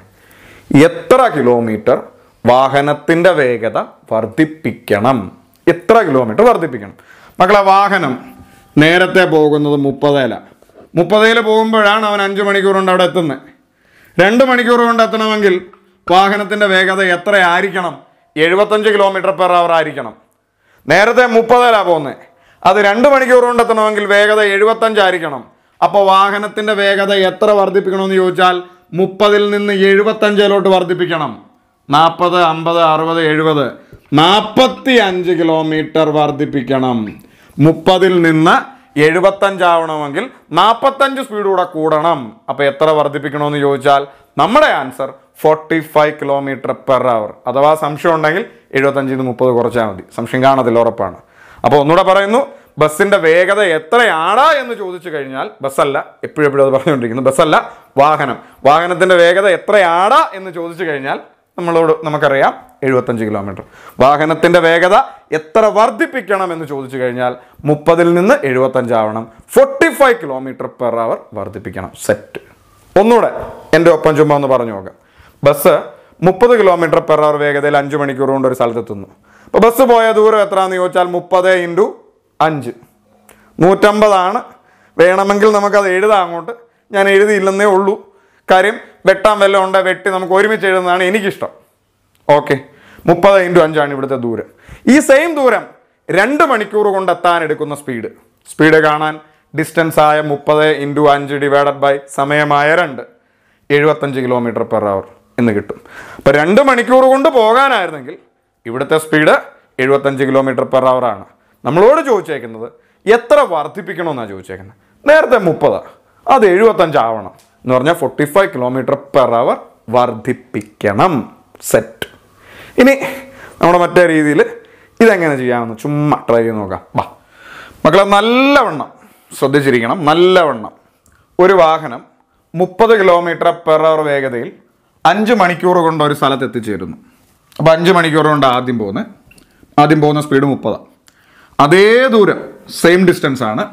എത്ര കിലോമീറ്റർ വാഹനത്തിന്റെ വേഗത വർദ്ധിപ്പിക്കണം എത്ര കിലോമീറ്റർ വർദ്ധിപ്പിക്കണം മക്കളെ വാഹനം നേരത്തെ പോകുന്നത് മുപ്പതേല മുപ്പതേല് പോകുമ്പോഴാണ് അവൻ അഞ്ച് മണിക്കൂർ കൊണ്ട് അവിടെ എത്തുന്നത് രണ്ട് മണിക്കൂർ കൊണ്ട് എത്തണമെങ്കിൽ വാഹനത്തിന്റെ വേഗത എത്ര ആയിരിക്കണം എഴുപത്തഞ്ച് കിലോമീറ്റർ പെർ അവർ ആയിരിക്കണം നേരത്തെ മുപ്പതിലാ പോകുന്നത് അത് രണ്ട് മണിക്കൂർ കൊണ്ട് എത്തണമെങ്കിൽ വേഗത എഴുപത്തഞ്ചായിരിക്കണം അപ്പോൾ വാഹനത്തിന്റെ വേഗത എത്ര വർദ്ധിപ്പിക്കണമെന്ന് ചോദിച്ചാൽ മുപ്പതിൽ നിന്ന് എഴുപത്തഞ്ചിലോട്ട് വർദ്ധിപ്പിക്കണം നാൽപ്പത് അമ്പത് അറുപത് എഴുപത് നാൽപ്പത്തി അഞ്ച് കിലോമീറ്റർ വർദ്ധിപ്പിക്കണം മുപ്പതിൽ നിന്ന് എഴുപത്തഞ്ചാവണമെങ്കിൽ നാൽപ്പത്തഞ്ച് സ്പീഡ് കൂടെ കൂടണം അപ്പോൾ എത്ര വർദ്ധിപ്പിക്കണമെന്ന് ചോദിച്ചാൽ നമ്മുടെ answer forty five kilometre per hour അഥവാ സംശയം ഉണ്ടെങ്കിൽ എഴുപത്തഞ്ചിൽ നിന്ന് മുപ്പത് കുറച്ചാൽ മതി സംശയം കാണത്തില്ല ഉറപ്പാണ് അപ്പോൾ ഒന്നുകൂടെ പറയുന്നു ബസ്സിന്റെ വേഗത എത്രയാടാ എന്ന് ചോദിച്ചു കഴിഞ്ഞാൽ ബസ്സല്ല എപ്പോഴും എപ്പോഴും അത് പറഞ്ഞുകൊണ്ടിരിക്കുന്നു ബസ്സല്ല വാഹനം വാഹനത്തിന്റെ വേഗത എത്രയാടാ എന്ന് ചോദിച്ചു കഴിഞ്ഞാൽ നമ്മളോട് നമുക്കറിയാം എഴുപത്തഞ്ച് കിലോമീറ്റർ വാഹനത്തിന്റെ വേഗത എത്ര വർദ്ധിപ്പിക്കണം എന്ന് ചോദിച്ചു കഴിഞ്ഞാൽ മുപ്പതിൽ നിന്ന് എഴുപത്തഞ്ചാവണം forty five kilometre per hour വർദ്ധിപ്പിക്കണം സെറ്റ് ഒന്നുകൂടെ എൻ്റെ ഒപ്പം ചുമ്മാ ഒന്ന് പറഞ്ഞു നോക്കാം ബസ് മുപ്പത് കിലോമീറ്റർ പെർ അവർ വേഗതയിൽ അഞ്ച് മണിക്കൂർ കൊണ്ട് ഒരു സ്ഥലത്തെത്തുന്നു അപ്പോൾ ബസ് പോയ ദൂരം എത്രയാണെന്ന് ചോദിച്ചാൽ മുപ്പത് ഇൻറ്റു അഞ്ച് നൂറ്റമ്പതാണ് വേണമെങ്കിൽ നമുക്കത് എഴുതാം അങ്ങോട്ട് ഞാൻ എഴുതിയില്ലെന്നേ ഉള്ളൂ കാര്യം വെട്ടാൻ വല്ലതും ഉണ്ടെ വെട്ടി നമുക്ക് ഒരുമിച്ച് എഴുതുന്നതാണ് എനിക്കിഷ്ടം ഓക്കെ മുപ്പത് ഇൻറ്റു അഞ്ചാണ് ഇവിടുത്തെ ദൂരം ഈ സെയിം ദൂരം രണ്ട് മണിക്കൂർ കൊണ്ട് എത്താൻ എടുക്കുന്ന സ്പീഡ് സ്പീഡ് കാണാൻ ഡിസ്റ്റൻസ് ആയ മുപ്പത് ഇൻറ്റു അഞ്ച് ഡിവൈഡഡ് ബൈ സമയമായ രണ്ട് എഴുപത്തഞ്ച് കിലോമീറ്റർ പെർ അവർ എന്ന് കിട്ടും അപ്പോൾ രണ്ട് മണിക്കൂർ കൊണ്ട് പോകാനായിരുന്നെങ്കിൽ ഇവിടുത്തെ സ്പീഡ് എഴുപത്തഞ്ച് കിലോമീറ്റർ പെർ അവർ ആണ് നമ്മളോട് ചോദിച്ചേക്കുന്നത് എത്ര വർദ്ധിപ്പിക്കണമെന്നാണ് ചോദിച്ചേക്കുന്നത് നേരത്തെ മുപ്പതാണ് അത് എഴുപത്തഞ്ച് ആവണം എന്ന് പറഞ്ഞാൽ forty five kilometre per hour വർദ്ധിപ്പിക്കണം സെറ്റ് ഇനി നമ്മുടെ മറ്റേ രീതിയിൽ ഇതെങ്ങനെ ചെയ്യാമെന്ന് ചുമ്മാ ട്രൈ ചെയ്ത് നോക്കാം വാ മക്കളെ നല്ലവണ്ണം ശ്രദ്ധിച്ചിരിക്കണം നല്ലവണ്ണം ഒരു വാഹനം മുപ്പത് കിലോമീറ്റർ പെർ അവർ വേഗതയിൽ അഞ്ച് മണിക്കൂർ കൊണ്ട് ഒരു സ്ഥലത്ത് എത്തിച്ചേരുന്നു അപ്പോൾ അഞ്ച് മണിക്കൂർ കൊണ്ട് ആദ്യം പോകുന്നത് ആദ്യം പോകുന്ന സ്പീഡ് മുപ്പതാണ് അതേ ദൂരം സെയിം ഡിസ്റ്റൻസ് ആണ്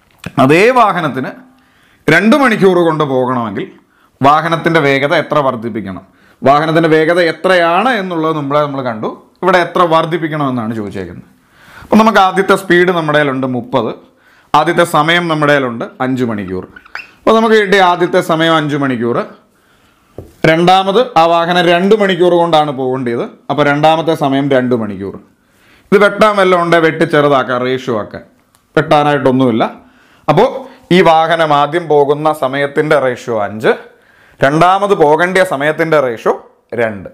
അതേ വാഹനത്തിന് രണ്ട് മണിക്കൂർ കൊണ്ട് പോകണമെങ്കിൽ വാഹനത്തിൻ്റെ വേഗത എത്ര വർദ്ധിപ്പിക്കണം വാഹനത്തിൻ്റെ വേഗത എത്രയാണ് എന്നുള്ളത് മുമ്പേ നമ്മൾ കണ്ടു ഇവിടെ എത്ര വർദ്ധിപ്പിക്കണമെന്നാണ് ചോദിച്ചേക്കുന്നത് അപ്പം നമുക്ക് ആദ്യത്തെ സ്പീഡ് നമ്മുടെ കയ്യിലുണ്ട് മുപ്പത് ആദ്യത്തെ സമയം നമ്മുടെ കയ്യിലുണ്ട് അഞ്ച് മണിക്കൂർ അപ്പോൾ നമുക്ക് കിട്ടിയ ആദ്യത്തെ സമയം അഞ്ച് മണിക്കൂർ രണ്ടാമത് ആ വാഹനം രണ്ട് മണിക്കൂർ കൊണ്ടാണ് പോകേണ്ടത് അപ്പോൾ രണ്ടാമത്തെ സമയം രണ്ട് മണിക്കൂർ ഇത് വെട്ടാൻ വല്ലതും ഉണ്ടെ വെട്ടി ചെറുതാക്കാം റേഷ്യോ ആക്കാൻ വെട്ടാനായിട്ടൊന്നുമില്ല അപ്പോൾ ഈ വാഹനം ആദ്യം പോകുന്ന സമയത്തിൻ്റെ റേഷ്യോ അഞ്ച് രണ്ടാമത് പോകേണ്ട സമയത്തിൻ്റെ റേഷ്യോ രണ്ട്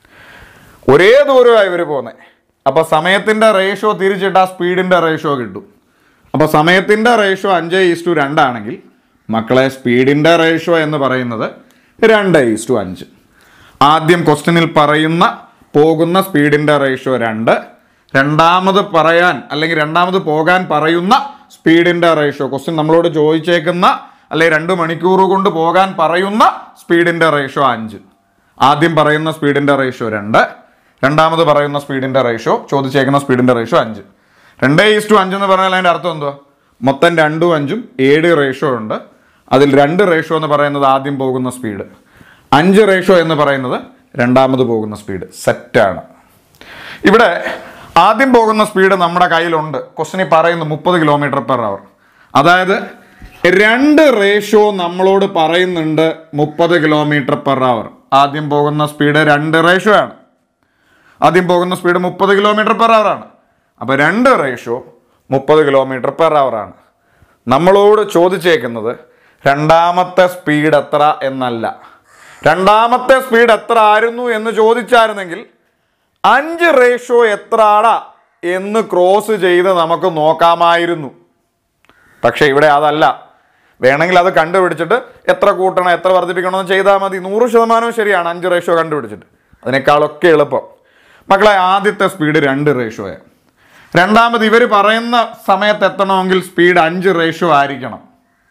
ഒരേ ദൂരമായി ഇവർ പോകുന്നത് അപ്പോൾ സമയത്തിൻ്റെ റേഷ്യോ തിരിച്ചിട്ട് ആ സ്പീഡിൻ്റെ റേഷ്യോ കിട്ടും അപ്പോൾ സമയത്തിൻ്റെ റേഷ്യോ അഞ്ച് ഈസ്റ്റു രണ്ടാണെങ്കിൽ മക്കളെ സ്പീഡിൻ്റെ റേഷ്യോ എന്ന് പറയുന്നത് രണ്ട് ഈസ്റ്റു അഞ്ച് ആദ്യം ക്വസ്റ്റ്യനിൽ പറയുന്ന പോകുന്ന സ്പീഡിൻ്റെ റേഷ്യോ രണ്ട് രണ്ടാമത് പറയാൻ അല്ലെങ്കിൽ രണ്ടാമത് പോകാൻ പറയുന്ന സ്പീഡിൻ്റെ റേഷ്യോ ക്വസ്റ്റ്യൻ നമ്മളോട് ചോദിച്ചേക്കുന്ന അല്ലെങ്കിൽ രണ്ട് മണിക്കൂർ കൊണ്ട് പോകാൻ പറയുന്ന സ്പീഡിൻ്റെ റേഷ്യോ അഞ്ച് ആദ്യം പറയുന്ന സ്പീഡിൻ്റെ റേഷ്യോ രണ്ട് രണ്ടാമത് പറയുന്ന സ്പീഡിൻ്റെ റേഷ്യോ ചോദിച്ചേക്കുന്ന സ്പീഡിൻ്റെ റേഷ്യോ അഞ്ച് രണ്ട് ഈസ് ടു അഞ്ച് എന്ന് പറഞ്ഞാൽ അതിൻ്റെ അർത്ഥം എന്തുവാ മൊത്തം രണ്ടും അഞ്ചും ഏഴ് റേഷ്യോ ഉണ്ട് അതിൽ രണ്ട് റേഷ്യോ എന്ന് പറയുന്നത് ആദ്യം പോകുന്ന സ്പീഡ് അഞ്ച് റേഷ്യോ എന്ന് പറയുന്നത് രണ്ടാമത് പോകുന്ന സ്പീഡ് സെറ്റാണ് ഇവിടെ ആദ്യം പോകുന്ന സ്പീഡ് നമ്മുടെ കയ്യിലുണ്ട് ക്വസ്റ്റിനിൽ പറയുന്നു മുപ്പത് കിലോമീറ്റർ പെർ അവർ അതായത് രണ്ട് റേഷ്യോ നമ്മളോട് പറയുന്നുണ്ട് മുപ്പത് കിലോമീറ്റർ പെർ അവർ ആദ്യം പോകുന്ന സ്പീഡ് രണ്ട് റേഷ്യോ ആണ് ആദ്യം പോകുന്ന സ്പീഡ് മുപ്പത് കിലോമീറ്റർ പെർ അവർ ആണ് അപ്പോൾ രണ്ട് റേഷ്യോ മുപ്പത് കിലോമീറ്റർ പെർ അവർ ആണ് നമ്മളോട് ചോദിച്ചേക്കുന്നത് രണ്ടാമത്തെ സ്പീഡ് എത്ര എന്നല്ല രണ്ടാമത്തെ സ്പീഡ് എത്ര ആയിരുന്നു എന്ന് ചോദിച്ചായിരുന്നെങ്കിൽ അഞ്ച് റേഷ്യോ എത്രയാടാ എന്ന് ക്രോസ് ചെയ്ത് നമുക്ക് നോക്കാമായിരുന്നു പക്ഷേ ഇവിടെ അതല്ല വേണമെങ്കിൽ അത് കണ്ടുപിടിച്ചിട്ട് എത്ര കൂട്ടണം എത്ര വർദ്ധിപ്പിക്കണമെന്ന് ചെയ്താൽ മതി നൂറ് ശതമാനവും ശരിയാണ് അഞ്ച് റേഷ്യോ കണ്ടുപിടിച്ചിട്ട് അതിനേക്കാളൊക്കെ എളുപ്പം മക്കളെ ആദ്യത്തെ സ്പീഡ് രണ്ട് റേഷ്യോയാണ് രണ്ടാമത് ഇവർ പറയുന്ന സമയത്ത് എത്തണമെങ്കിൽ സ്പീഡ് അഞ്ച് റേഷ്യോ ആയിരിക്കണം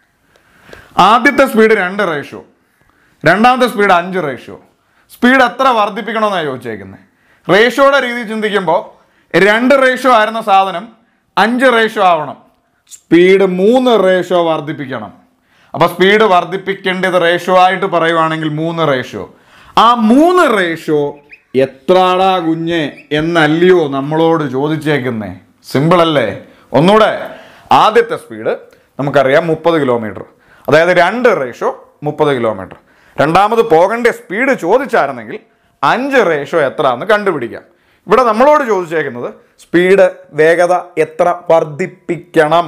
ആദ്യത്തെ സ്പീഡ് രണ്ട് റേഷ്യോ രണ്ടാമത്തെ സ്പീഡ് അഞ്ച് റേഷ്യോ സ്പീഡ് എത്ര വർദ്ധിപ്പിക്കണമെന്നാണ് ചോദിച്ചേക്കുന്നത് റേഷ്യോയുടെ രീതി ചിന്തിക്കുമ്പോൾ രണ്ട് റേഷ്യോ ആയിരുന്ന സാധനം അഞ്ച് റേഷ്യോ ആവണം സ്പീഡ് മൂന്ന് റേഷ്യോ വർദ്ധിപ്പിക്കണം അപ്പോൾ സ്പീഡ് വർദ്ധിപ്പിക്കേണ്ടത് റേഷ്യോ ആയിട്ട് പറയുവാണെങ്കിൽ മൂന്ന് റേഷ്യോ ആ മൂന്ന് റേഷ്യോ എത്രാടാ കുഞ്ഞെ എന്നല്ലയോ നമ്മളോട് ചോദിച്ചേക്കുന്നേ സിമ്പിൾ അല്ലേ ഒന്നുകൂടെ ആദ്യത്തെ സ്പീഡ് നമുക്കറിയാം മുപ്പത് കിലോമീറ്റർ അതായത് രണ്ട് റേഷ്യോ മുപ്പത് കിലോമീറ്റർ രണ്ടാമത് പോകേണ്ട സ്പീഡ് ചോദിച്ചായിരുന്നെങ്കിൽ അഞ്ച് റേഷ്യോ എത്ര എന്ന് കണ്ടുപിടിക്കാം ഇവിടെ നമ്മളോട് ചോദിച്ചേക്കുന്നത് സ്പീഡ് വേഗത എത്ര വർദ്ധിപ്പിക്കണം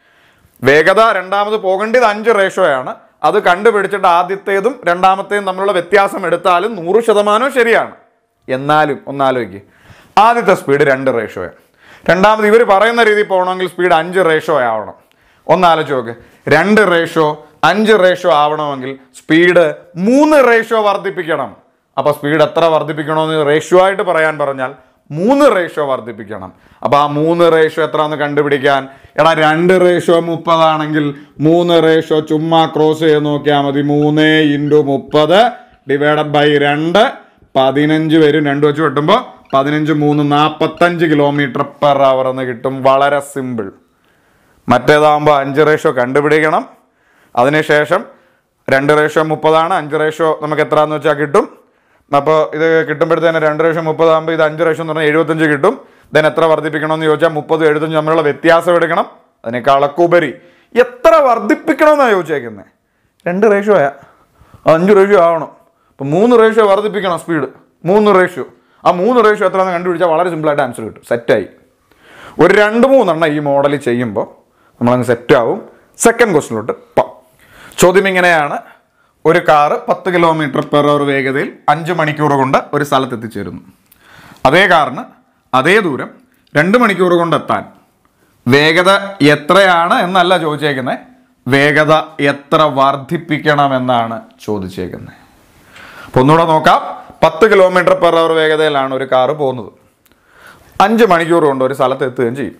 വേഗത രണ്ടാമത് പോകേണ്ടത് അഞ്ച് റേഷ്യോയാണ് അത് കണ്ടുപിടിച്ചിട്ട് ആദ്യത്തേതും രണ്ടാമത്തേതും തമ്മിലുള്ള വ്യത്യാസം എടുത്താലും നൂറ് ശതമാനവും ശരിയാണ് എന്നാലും ഒന്നാലോചിക്ക് ആദ്യത്തെ സ്പീഡ് രണ്ട് റേഷ്യോയാണ് രണ്ടാമത് ഇവർ പറയുന്ന രീതിയിൽ പോകണമെങ്കിൽ സ്പീഡ് അഞ്ച് റേഷ്യോ ആവണം ഒന്നാലോചിച്ച് നോക്ക് രണ്ട് റേഷ്യോ അഞ്ച് റേഷ്യോ ആവണമെങ്കിൽ സ്പീഡ് മൂന്ന് റേഷ്യോ വർദ്ധിപ്പിക്കണം അപ്പോൾ സ്പീഡ് എത്ര വർദ്ധിപ്പിക്കണമെന്ന് റേഷ്യോ ആയിട്ട് പറയാൻ പറഞ്ഞാൽ മൂന്ന് റേഷ്യോ വർദ്ധിപ്പിക്കണം അപ്പോൾ ആ മൂന്ന് റേഷ്യോ എത്ര എന്ന് കണ്ടുപിടിക്കാൻ എടാ രണ്ട് റേഷ്യോ മുപ്പതാണെങ്കിൽ മൂന്ന് റേഷ്യോ ചുമ്മാ ക്രോസ് ചെയ്ത് നോക്കിയാൽ മതി മൂന്ന് ഇൻറ്റു മുപ്പത് ഡിവൈഡഡ് ബൈ രണ്ട് പതിനഞ്ച് വരും രണ്ട് വെച്ച് വെട്ടുമ്പോൾ പതിനഞ്ച് മൂന്ന് നാൽപ്പത്തഞ്ച് കിലോമീറ്റർ പെർ അവർ എന്ന് കിട്ടും വളരെ സിമ്പിൾ മറ്റേതാകുമ്പോൾ അഞ്ച് റേഷ്യോ കണ്ടുപിടിക്കണം അതിനുശേഷം രണ്ട് റേഷ്യോ മുപ്പതാണ് അഞ്ച് റേഷ്യോ നമുക്ക് എത്രയാണെന്ന് വെച്ചാൽ കിട്ടും അപ്പോൾ ഇത് കിട്ടുമ്പോഴത്തേന് രണ്ട് റേഷ്യോ മുപ്പതാകുമ്പോൾ ഇത് അഞ്ച് റേഷ്യോ എന്ന് പറഞ്ഞാൽ എഴുപത്തഞ്ച് കിട്ടും ദെൻ എത്ര വർദ്ധിപ്പിക്കണമെന്ന് ചോദിച്ചാൽ മുപ്പത് എഴുപത്തഞ്ച് തമ്മിലുള്ള വ്യത്യാസം എടുക്കണം അതിനേക്കാളൊക്കെ ഉപരി എത്ര വർദ്ധിപ്പിക്കണമെന്നാണ് ചോദിച്ചേക്കുന്നത് രണ്ട് റേഷ്യോ ആയാ അഞ്ച് റേഷ്യോ ആവണം അപ്പോൾ മൂന്ന് റേഷ്യോ വർദ്ധിപ്പിക്കണം സ്പീഡ് മൂന്ന് റേഷ്യോ ആ മൂന്ന് റേഷ്യോ എത്രയാണെന്ന് കണ്ടുപിടിച്ചാൽ വളരെ സിമ്പിളായിട്ട് ആൻസർ കിട്ടും സെറ്റായി ഒരു രണ്ട് മൂന്നെണ്ണം ഈ മോഡൽ ചെയ്യുമ്പോൾ നമ്മളങ്ങ് സെറ്റാവും സെക്കൻഡ് ക്വസ്റ്റിലോട്ട് പോകാം ചോദ്യം ഇങ്ങനെയാണ് ഒരു കാറ് പത്ത് കിലോമീറ്റർ പെർ അവർ വേഗതയിൽ അഞ്ച് മണിക്കൂർ കൊണ്ട് ഒരു സ്ഥലത്ത് എത്തിച്ചേരുന്നു അതേ കാറിന് അതേ ദൂരം രണ്ട് മണിക്കൂർ കൊണ്ട് എത്താൻ വേഗത എത്രയാണ് എന്നല്ല ചോദിച്ചേക്കുന്നത് വേഗത എത്ര വർദ്ധിപ്പിക്കണമെന്നാണ് ചോദിച്ചേക്കുന്നത് അപ്പോൾ ഒന്നുകൂടെ നോക്കാം പത്ത് കിലോമീറ്റർ പെർ അവർ വേഗതയിലാണ് ഒരു കാറ് പോകുന്നത് അഞ്ച് മണിക്കൂർ കൊണ്ട് ഒരു സ്ഥലത്ത് എത്തുകയും ചെയ്യും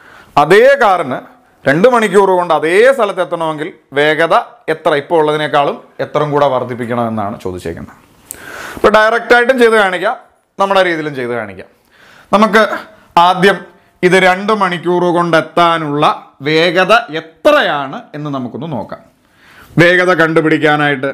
അതേ കാറിന് രണ്ട് മണിക്കൂർ കൊണ്ട് അതേ സ്ഥലത്ത് എത്തണമെങ്കിൽ വേഗത എത്ര ഇപ്പോൾ ഉള്ളതിനേക്കാളും എത്രയും കൂടെ വർദ്ധിപ്പിക്കണമെന്നാണ് ചോദിച്ചേക്കുന്നത് ഇപ്പോൾ ഡയറക്റ്റായിട്ടും ചെയ്ത് കാണിക്കാം നമ്മുടെ രീതിയിലും ചെയ്ത് കാണിക്കാം നമുക്ക് ആദ്യം ഇത് രണ്ട് മണിക്കൂർ കൊണ്ട് എത്താനുള്ള വേഗത എത്രയാണ് എന്ന് നമുക്കൊന്ന് നോക്കാം വേഗത കണ്ടുപിടിക്കാനായിട്ട്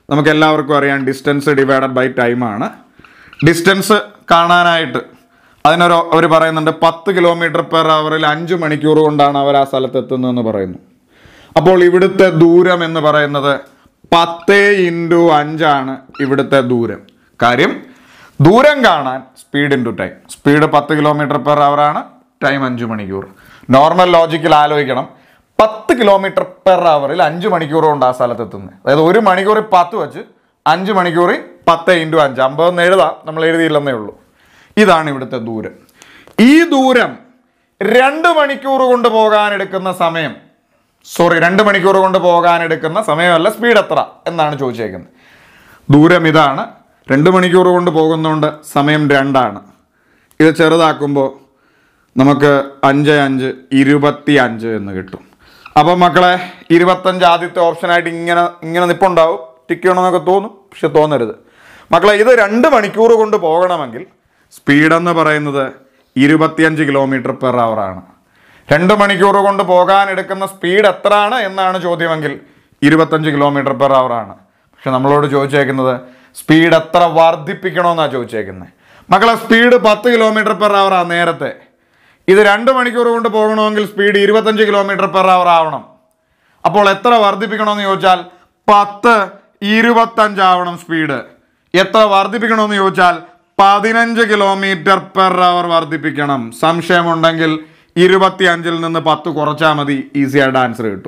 നമുക്ക് എല്ലാവർക്കും അറിയാം ഡിസ്റ്റൻസ് ഡിവൈഡഡ് ബൈ ടൈമാണ് ഡിസ്റ്റൻസ് കാണാനായിട്ട് അതിനൊരു അവർ പറയുന്നുണ്ട് പത്ത് കിലോമീറ്റർ പെർ അവറിൽ അഞ്ച് മണിക്കൂർ കൊണ്ടാണ് അവർ ആ സ്ഥലത്ത് എത്തുന്നതെന്ന് പറയുന്നു അപ്പോൾ ഇവിടുത്തെ ദൂരം എന്ന് പറയുന്നത് പത്ത് ഇൻറ്റു അഞ്ചാണ് ഇവിടുത്തെ ദൂരം കാര്യം ദൂരം കാണാൻ സ്പീഡ് ഇൻറ്റു ടൈം സ്പീഡ് പത്ത് കിലോമീറ്റർ പെർ ആണ് ടൈം അഞ്ച് മണിക്കൂർ നോർമൽ ലോജിക്കിൽ ആലോചിക്കണം പത്ത് കിലോമീറ്റർ പെർ അവറിൽ അഞ്ച് മണിക്കൂർ കൊണ്ട് ആ സ്ഥലത്ത് എത്തുന്നത് അതായത് ഒരു മണിക്കൂറിൽ പത്ത് വെച്ച് അഞ്ച് മണിക്കൂറിൽ പത്ത് ഇൻറ്റു അഞ്ച് അമ്പതെന്ന് എഴുതാം നമ്മൾ എഴുതിയില്ലെന്നേ ഉള്ളൂ ഇതാണ് ഇവിടുത്തെ ദൂരം ഈ ദൂരം രണ്ട് മണിക്കൂർ കൊണ്ട് പോകാൻ എടുക്കുന്ന സമയം സോറി രണ്ട് മണിക്കൂർ കൊണ്ട് പോകാൻ എടുക്കുന്ന സമയമല്ല സ്പീഡ് എത്ര എന്നാണ് ചോദിച്ചേക്കുന്നത് ദൂരം ഇതാണ് രണ്ട് മണിക്കൂർ കൊണ്ട് പോകുന്നതുകൊണ്ട് സമയം രണ്ടാണ് ഇത് ചെറുതാക്കുമ്പോൾ നമുക്ക് അഞ്ച് അഞ്ച് ഇരുപത്തി അഞ്ച് എന്ന് കിട്ടും അപ്പം മക്കളെ ഇരുപത്തഞ്ച് ആദ്യത്തെ ഓപ്ഷനായിട്ട് ഇങ്ങനെ ഇങ്ങനെ നിപ്പുണ്ടാവും ടിക്ക് ചെയ്യണമെന്നൊക്കെ തോന്നും പക്ഷെ തോന്നരുത് മക്കളെ ഇത് രണ്ട് മണിക്കൂർ കൊണ്ട് പോകണമെങ്കിൽ സ്പീഡ് എന്ന് പറയുന്നത് ഇരുപത്തിയഞ്ച് കിലോമീറ്റർ പെർ അവർ ആണ് രണ്ട് മണിക്കൂർ കൊണ്ട് പോകാൻ എടുക്കുന്ന സ്പീഡ് എത്രയാണ് എന്നാണ് ചോദ്യമെങ്കിൽ ഇരുപത്തഞ്ച് കിലോമീറ്റർ പെർ അവർ ആണ് പക്ഷെ നമ്മളോട് ചോദിച്ചേക്കുന്നത് സ്പീഡ് എത്ര വർദ്ധിപ്പിക്കണമെന്നാണ് ചോദിച്ചേക്കുന്നത് മക്കളെ സ്പീഡ് പത്ത് കിലോമീറ്റർ പെർ അവർ ആ നേരത്തെ ഇത് രണ്ട് മണിക്കൂർ കൊണ്ട് പോകണമെങ്കിൽ സ്പീഡ് ഇരുപത്തഞ്ച് കിലോമീറ്റർ പെർ അവർ ആവണം അപ്പോൾ എത്ര വർദ്ധിപ്പിക്കണമെന്ന് ചോദിച്ചാൽ പത്ത് ഇരുപത്തഞ്ചാവണം സ്പീഡ് എത്ര വർദ്ധിപ്പിക്കണമെന്ന് ചോദിച്ചാൽ പതിനഞ്ച് കിലോമീറ്റർ പെർ അവർ വർദ്ധിപ്പിക്കണം സംശയമുണ്ടെങ്കിൽ ഇരുപത്തിയഞ്ചിൽ നിന്ന് പത്ത് കുറച്ചാൽ മതി ഈസിയായിട്ട് ആൻസർ കിട്ടും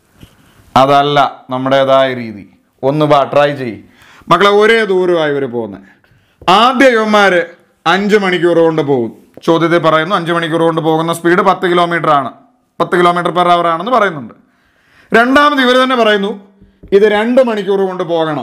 അതല്ല നമ്മുടേതായ രീതി ഒന്ന് വാ ട്രൈ ചെയ്യ് മക്കളെ ഒരേ ദൂരമായി ഇവർ പോകുന്നത് ആദ്യ യുവന്മാര് അഞ്ച് മണിക്കൂർ കൊണ്ട് പോകും ചോദ്യത്തിൽ പറയുന്നു അഞ്ച് മണിക്കൂർ കൊണ്ട് പോകുന്ന സ്പീഡ് പത്ത് കിലോമീറ്റർ ആണ് പത്ത് കിലോമീറ്റർ പെർ അവർ ആണെന്ന് പറയുന്നുണ്ട് രണ്ടാമത് ഇവർ തന്നെ പറയുന്നു ഇത് രണ്ട് മണിക്കൂർ കൊണ്ട് പോകണം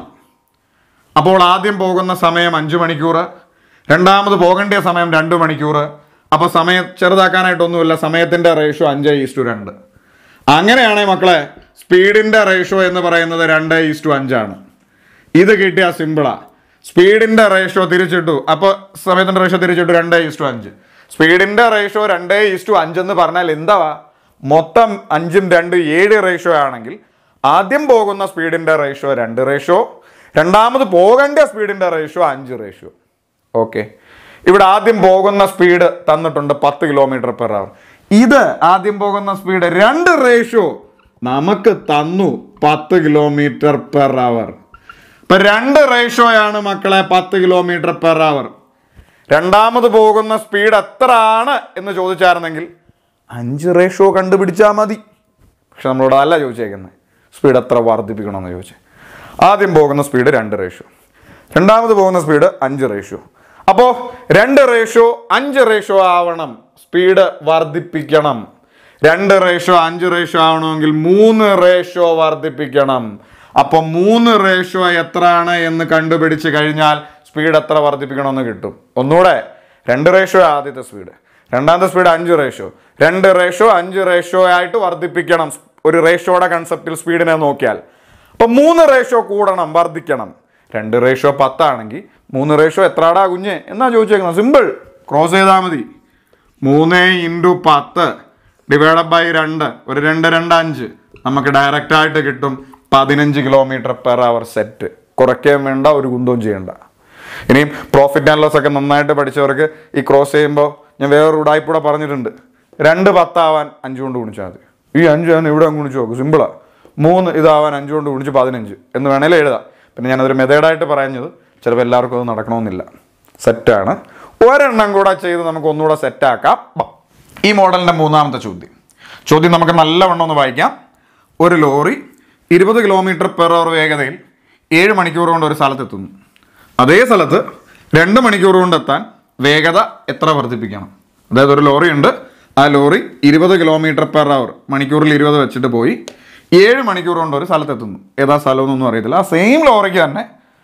അപ്പോൾ ആദ്യം പോകുന്ന സമയം അഞ്ച് മണിക്കൂർ രണ്ടാമത് പോകേണ്ട സമയം രണ്ട് മണിക്കൂർ അപ്പോൾ സമയം ചെറുതാക്കാനായിട്ടൊന്നുമില്ല സമയത്തിൻ്റെ റേഷ്യോ അഞ്ച് ഈസ്റ്റു രണ്ട് അങ്ങനെയാണെങ്കിൽ മക്കളെ സ്പീഡിൻ്റെ റേഷ്യോ എന്ന് പറയുന്നത് രണ്ട് ഈസ്റ്റു അഞ്ചാണ് ഇത് കിട്ടിയ സിമ്പിളാ സ്പീഡിൻ്റെ റേഷ്യോ തിരിച്ചിട്ടു അപ്പോൾ സമയത്തിൻ്റെ റേഷ്യോ തിരിച്ചിട്ടു രണ്ട് ഈസ്റ്റു അഞ്ച് സ്പീഡിൻ്റെ റേഷ്യോ രണ്ട് ഈസ്റ്റു അഞ്ച് എന്ന് പറഞ്ഞാൽ എന്താ മൊത്തം അഞ്ചും രണ്ട് ഏഴ് റേഷ്യോ ആണെങ്കിൽ ആദ്യം പോകുന്ന സ്പീഡിൻ്റെ റേഷ്യോ രണ്ട് റേഷ്യോ രണ്ടാമത് പോകേണ്ട സ്പീഡിൻ്റെ റേഷ്യോ അഞ്ച് റേഷ്യോ ഓക്കെ ഇവിടെ ആദ്യം പോകുന്ന സ്പീഡ് തന്നിട്ടുണ്ട് പത്ത് കിലോമീറ്റർ പെർ അവർ ഇത് ആദ്യം പോകുന്ന സ്പീഡ് രണ്ട് റേഷ്യോ നമുക്ക് തന്നു പത്ത് കിലോമീറ്റർ പെർ അവർ ഇപ്പൊ രണ്ട് റേഷ്യോയാണ് മക്കളെ പത്ത് കിലോമീറ്റർ പെർ അവർ രണ്ടാമത് പോകുന്ന സ്പീഡ് എത്ര ആണ് എന്ന് ചോദിച്ചായിരുന്നെങ്കിൽ അഞ്ച് റേഷ്യോ കണ്ടുപിടിച്ചാൽ മതി പക്ഷെ നമ്മളോട് അല്ല ചോദിച്ചേക്കുന്നത് സ്പീഡ് എത്ര വർദ്ധിപ്പിക്കണമെന്ന് ചോദിച്ചേ ആദ്യം പോകുന്ന സ്പീഡ് രണ്ട് റേഷ്യോ രണ്ടാമത് പോകുന്ന സ്പീഡ് അഞ്ച് റേഷ്യോ അപ്പോൾ രണ്ട് റേഷ്യോ അഞ്ച് റേഷ്യോ ആവണം സ്പീഡ് വർദ്ധിപ്പിക്കണം രണ്ട് റേഷ്യോ അഞ്ച് റേഷ്യോ ആവണമെങ്കിൽ മൂന്ന് റേഷ്യോ വർദ്ധിപ്പിക്കണം അപ്പോൾ മൂന്ന് റേഷ്യോ എത്രയാണ് എന്ന് കണ്ടുപിടിച്ച് കഴിഞ്ഞാൽ സ്പീഡ് എത്ര വർദ്ധിപ്പിക്കണമെന്ന് കിട്ടും ഒന്നുകൂടെ രണ്ട് റേഷ്യോ ആദ്യത്തെ സ്പീഡ് രണ്ടാമത്തെ സ്പീഡ് അഞ്ച് റേഷ്യോ രണ്ട് റേഷ്യോ അഞ്ച് റേഷ്യോ ആയിട്ട് വർദ്ധിപ്പിക്കണം ഒരു റേഷ്യോയുടെ കൺസെപ്റ്റിൽ സ്പീഡിനെ നോക്കിയാൽ അപ്പം മൂന്ന് റേഷ്യോ കൂടണം വർദ്ധിക്കണം രണ്ട് റേഷ്യോ പത്താണെങ്കിൽ മൂന്ന് റേഷ്യോ എത്രാടാ കുഞ്ഞ് എന്നാ ചോദിച്ചേക്കുന്നത് സിമ്പിൾ ക്രോസ് ചെയ്താൽ മതി മൂന്ന് ഇൻറ്റു പത്ത് ഡിവൈഡ് ബൈ രണ്ട് ഒരു രണ്ട് രണ്ട് അഞ്ച് നമുക്ക് ഡയറക്റ്റ് ആയിട്ട് കിട്ടും പതിനഞ്ച് കിലോമീറ്റർ പെർ അവർ സെറ്റ് കുറയ്ക്കുകയും വേണ്ട ഒരു കുന്തവും ചെയ്യണ്ട ഇനിയും പ്രോഫിറ്റ് ആൻഡ് ലോസ് ഒക്കെ നന്നായിട്ട് പഠിച്ചവർക്ക് ഈ ക്രോസ് ചെയ്യുമ്പോൾ ഞാൻ വേറൊരു ഉടായ്പൂടെ പറഞ്ഞിട്ടുണ്ട് രണ്ട് പത്താവാൻ അഞ്ച് കൊണ്ട് ഗുണിച്ചാൽ മതി ഈ അഞ്ച് ഞാൻ ഇവിടെ അങ്ങ് ഗുണിച്ച് നോക്കും സിമ്പിളാ മൂന്ന് ഇതാവാൻ അഞ്ച് കൊണ്ട് ഗുണിച്ച് പതിനഞ്ച് എന്ന് വേണേലും എഴുതാം പിന്നെ ഞാനതൊരു മെത്തേഡായിട്ട് പറഞ്ഞത് ചിലപ്പോൾ എല്ലാവർക്കും അത് നടക്കണമെന്നില്ല സെറ്റാണ് ഒരെണ്ണം കൂടെ ചെയ്ത് നമുക്ക് ഒന്നുകൂടെ സെറ്റാക്കാം ബാ. ഈ മോഡലിൻ്റെ മൂന്നാമത്തെ ചോദ്യം ചോദ്യം നമുക്ക് നല്ലവണ്ണം ഒന്ന് വായിക്കാം ഒരു ലോറി ഇരുപത് കിലോമീറ്റർ പെർ അവർ വേഗതയിൽ ഏഴ് മണിക്കൂർ കൊണ്ട് ഒരു സ്ഥലത്തെത്തുന്നു അതേ സ്ഥലത്ത് രണ്ട് മണിക്കൂർ കൊണ്ട് എത്താൻ വേഗത എത്ര വർദ്ധിപ്പിക്കണം അതായത് ഒരു ലോറി ഉണ്ട് ആ ലോറി ഇരുപത് കിലോമീറ്റർ പെർ അവർ മണിക്കൂറിൽ ഇരുപത് വെച്ചിട്ട് പോയി ഏഴ് മണിക്കൂർ കൊണ്ട് ഒരു സ്ഥലത്തെത്തുന്നു ഏതാ സ്ഥലമെന്നൊന്നും അറിയത്തില്ല ആ സെയിം ലോറിക്ക് തന്നെ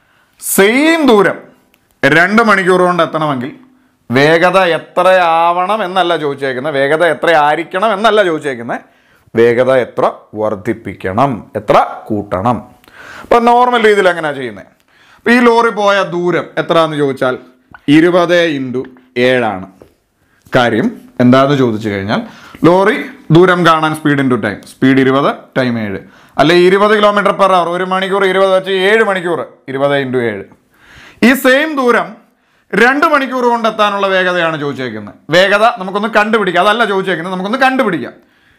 സെയിം ദൂരം രണ്ട് മണിക്കൂർ കൊണ്ട് എത്തണമെങ്കിൽ വേഗത എത്രയാവണം എന്നല്ല ചോദിച്ചേക്കുന്നത് വേഗത എത്ര ആയിരിക്കണം എന്നല്ല ചോദിച്ചേക്കുന്നത് വേഗത എത്ര വർദ്ധിപ്പിക്കണം എത്ര കൂട്ടണം അപ്പം നോർമൽ രീതിയിൽ എങ്ങനെയാണ് ചെയ്യുന്നത് അപ്പോൾ ഈ ലോറി പോയ ദൂരം എത്രയാണെന്ന് ചോദിച്ചാൽ ഇരുപത് ഇൻറ്റു ഏഴാണ് കാര്യം എന്താണെന്ന് ചോദിച്ചു കഴിഞ്ഞാൽ ലോറി ദൂരം കാണാൻ സ്പീഡ് ഇൻറ്റു ടൈം സ്പീഡ് ഇരുപത് ടൈം ഏഴ് അല്ലെ ഇരുപത് കിലോമീറ്റർ പെർ അവർ ഒരു മണിക്കൂർ ഇരുപത് വെച്ച് ഏഴ് മണിക്കൂർ ഇരുപത് ഇൻറ്റു ഏഴ് ഈ സെയിം ദൂരം രണ്ട് മണിക്കൂർ കൊണ്ട് എത്താനുള്ള വേഗതയാണ് ചോദിച്ചേക്കുന്നത് വേഗത നമുക്കൊന്ന് കണ്ടുപിടിക്കാം അതല്ല ചോദിച്ചേക്കുന്നത് നമുക്കൊന്ന് കണ്ടുപിടിക്കാം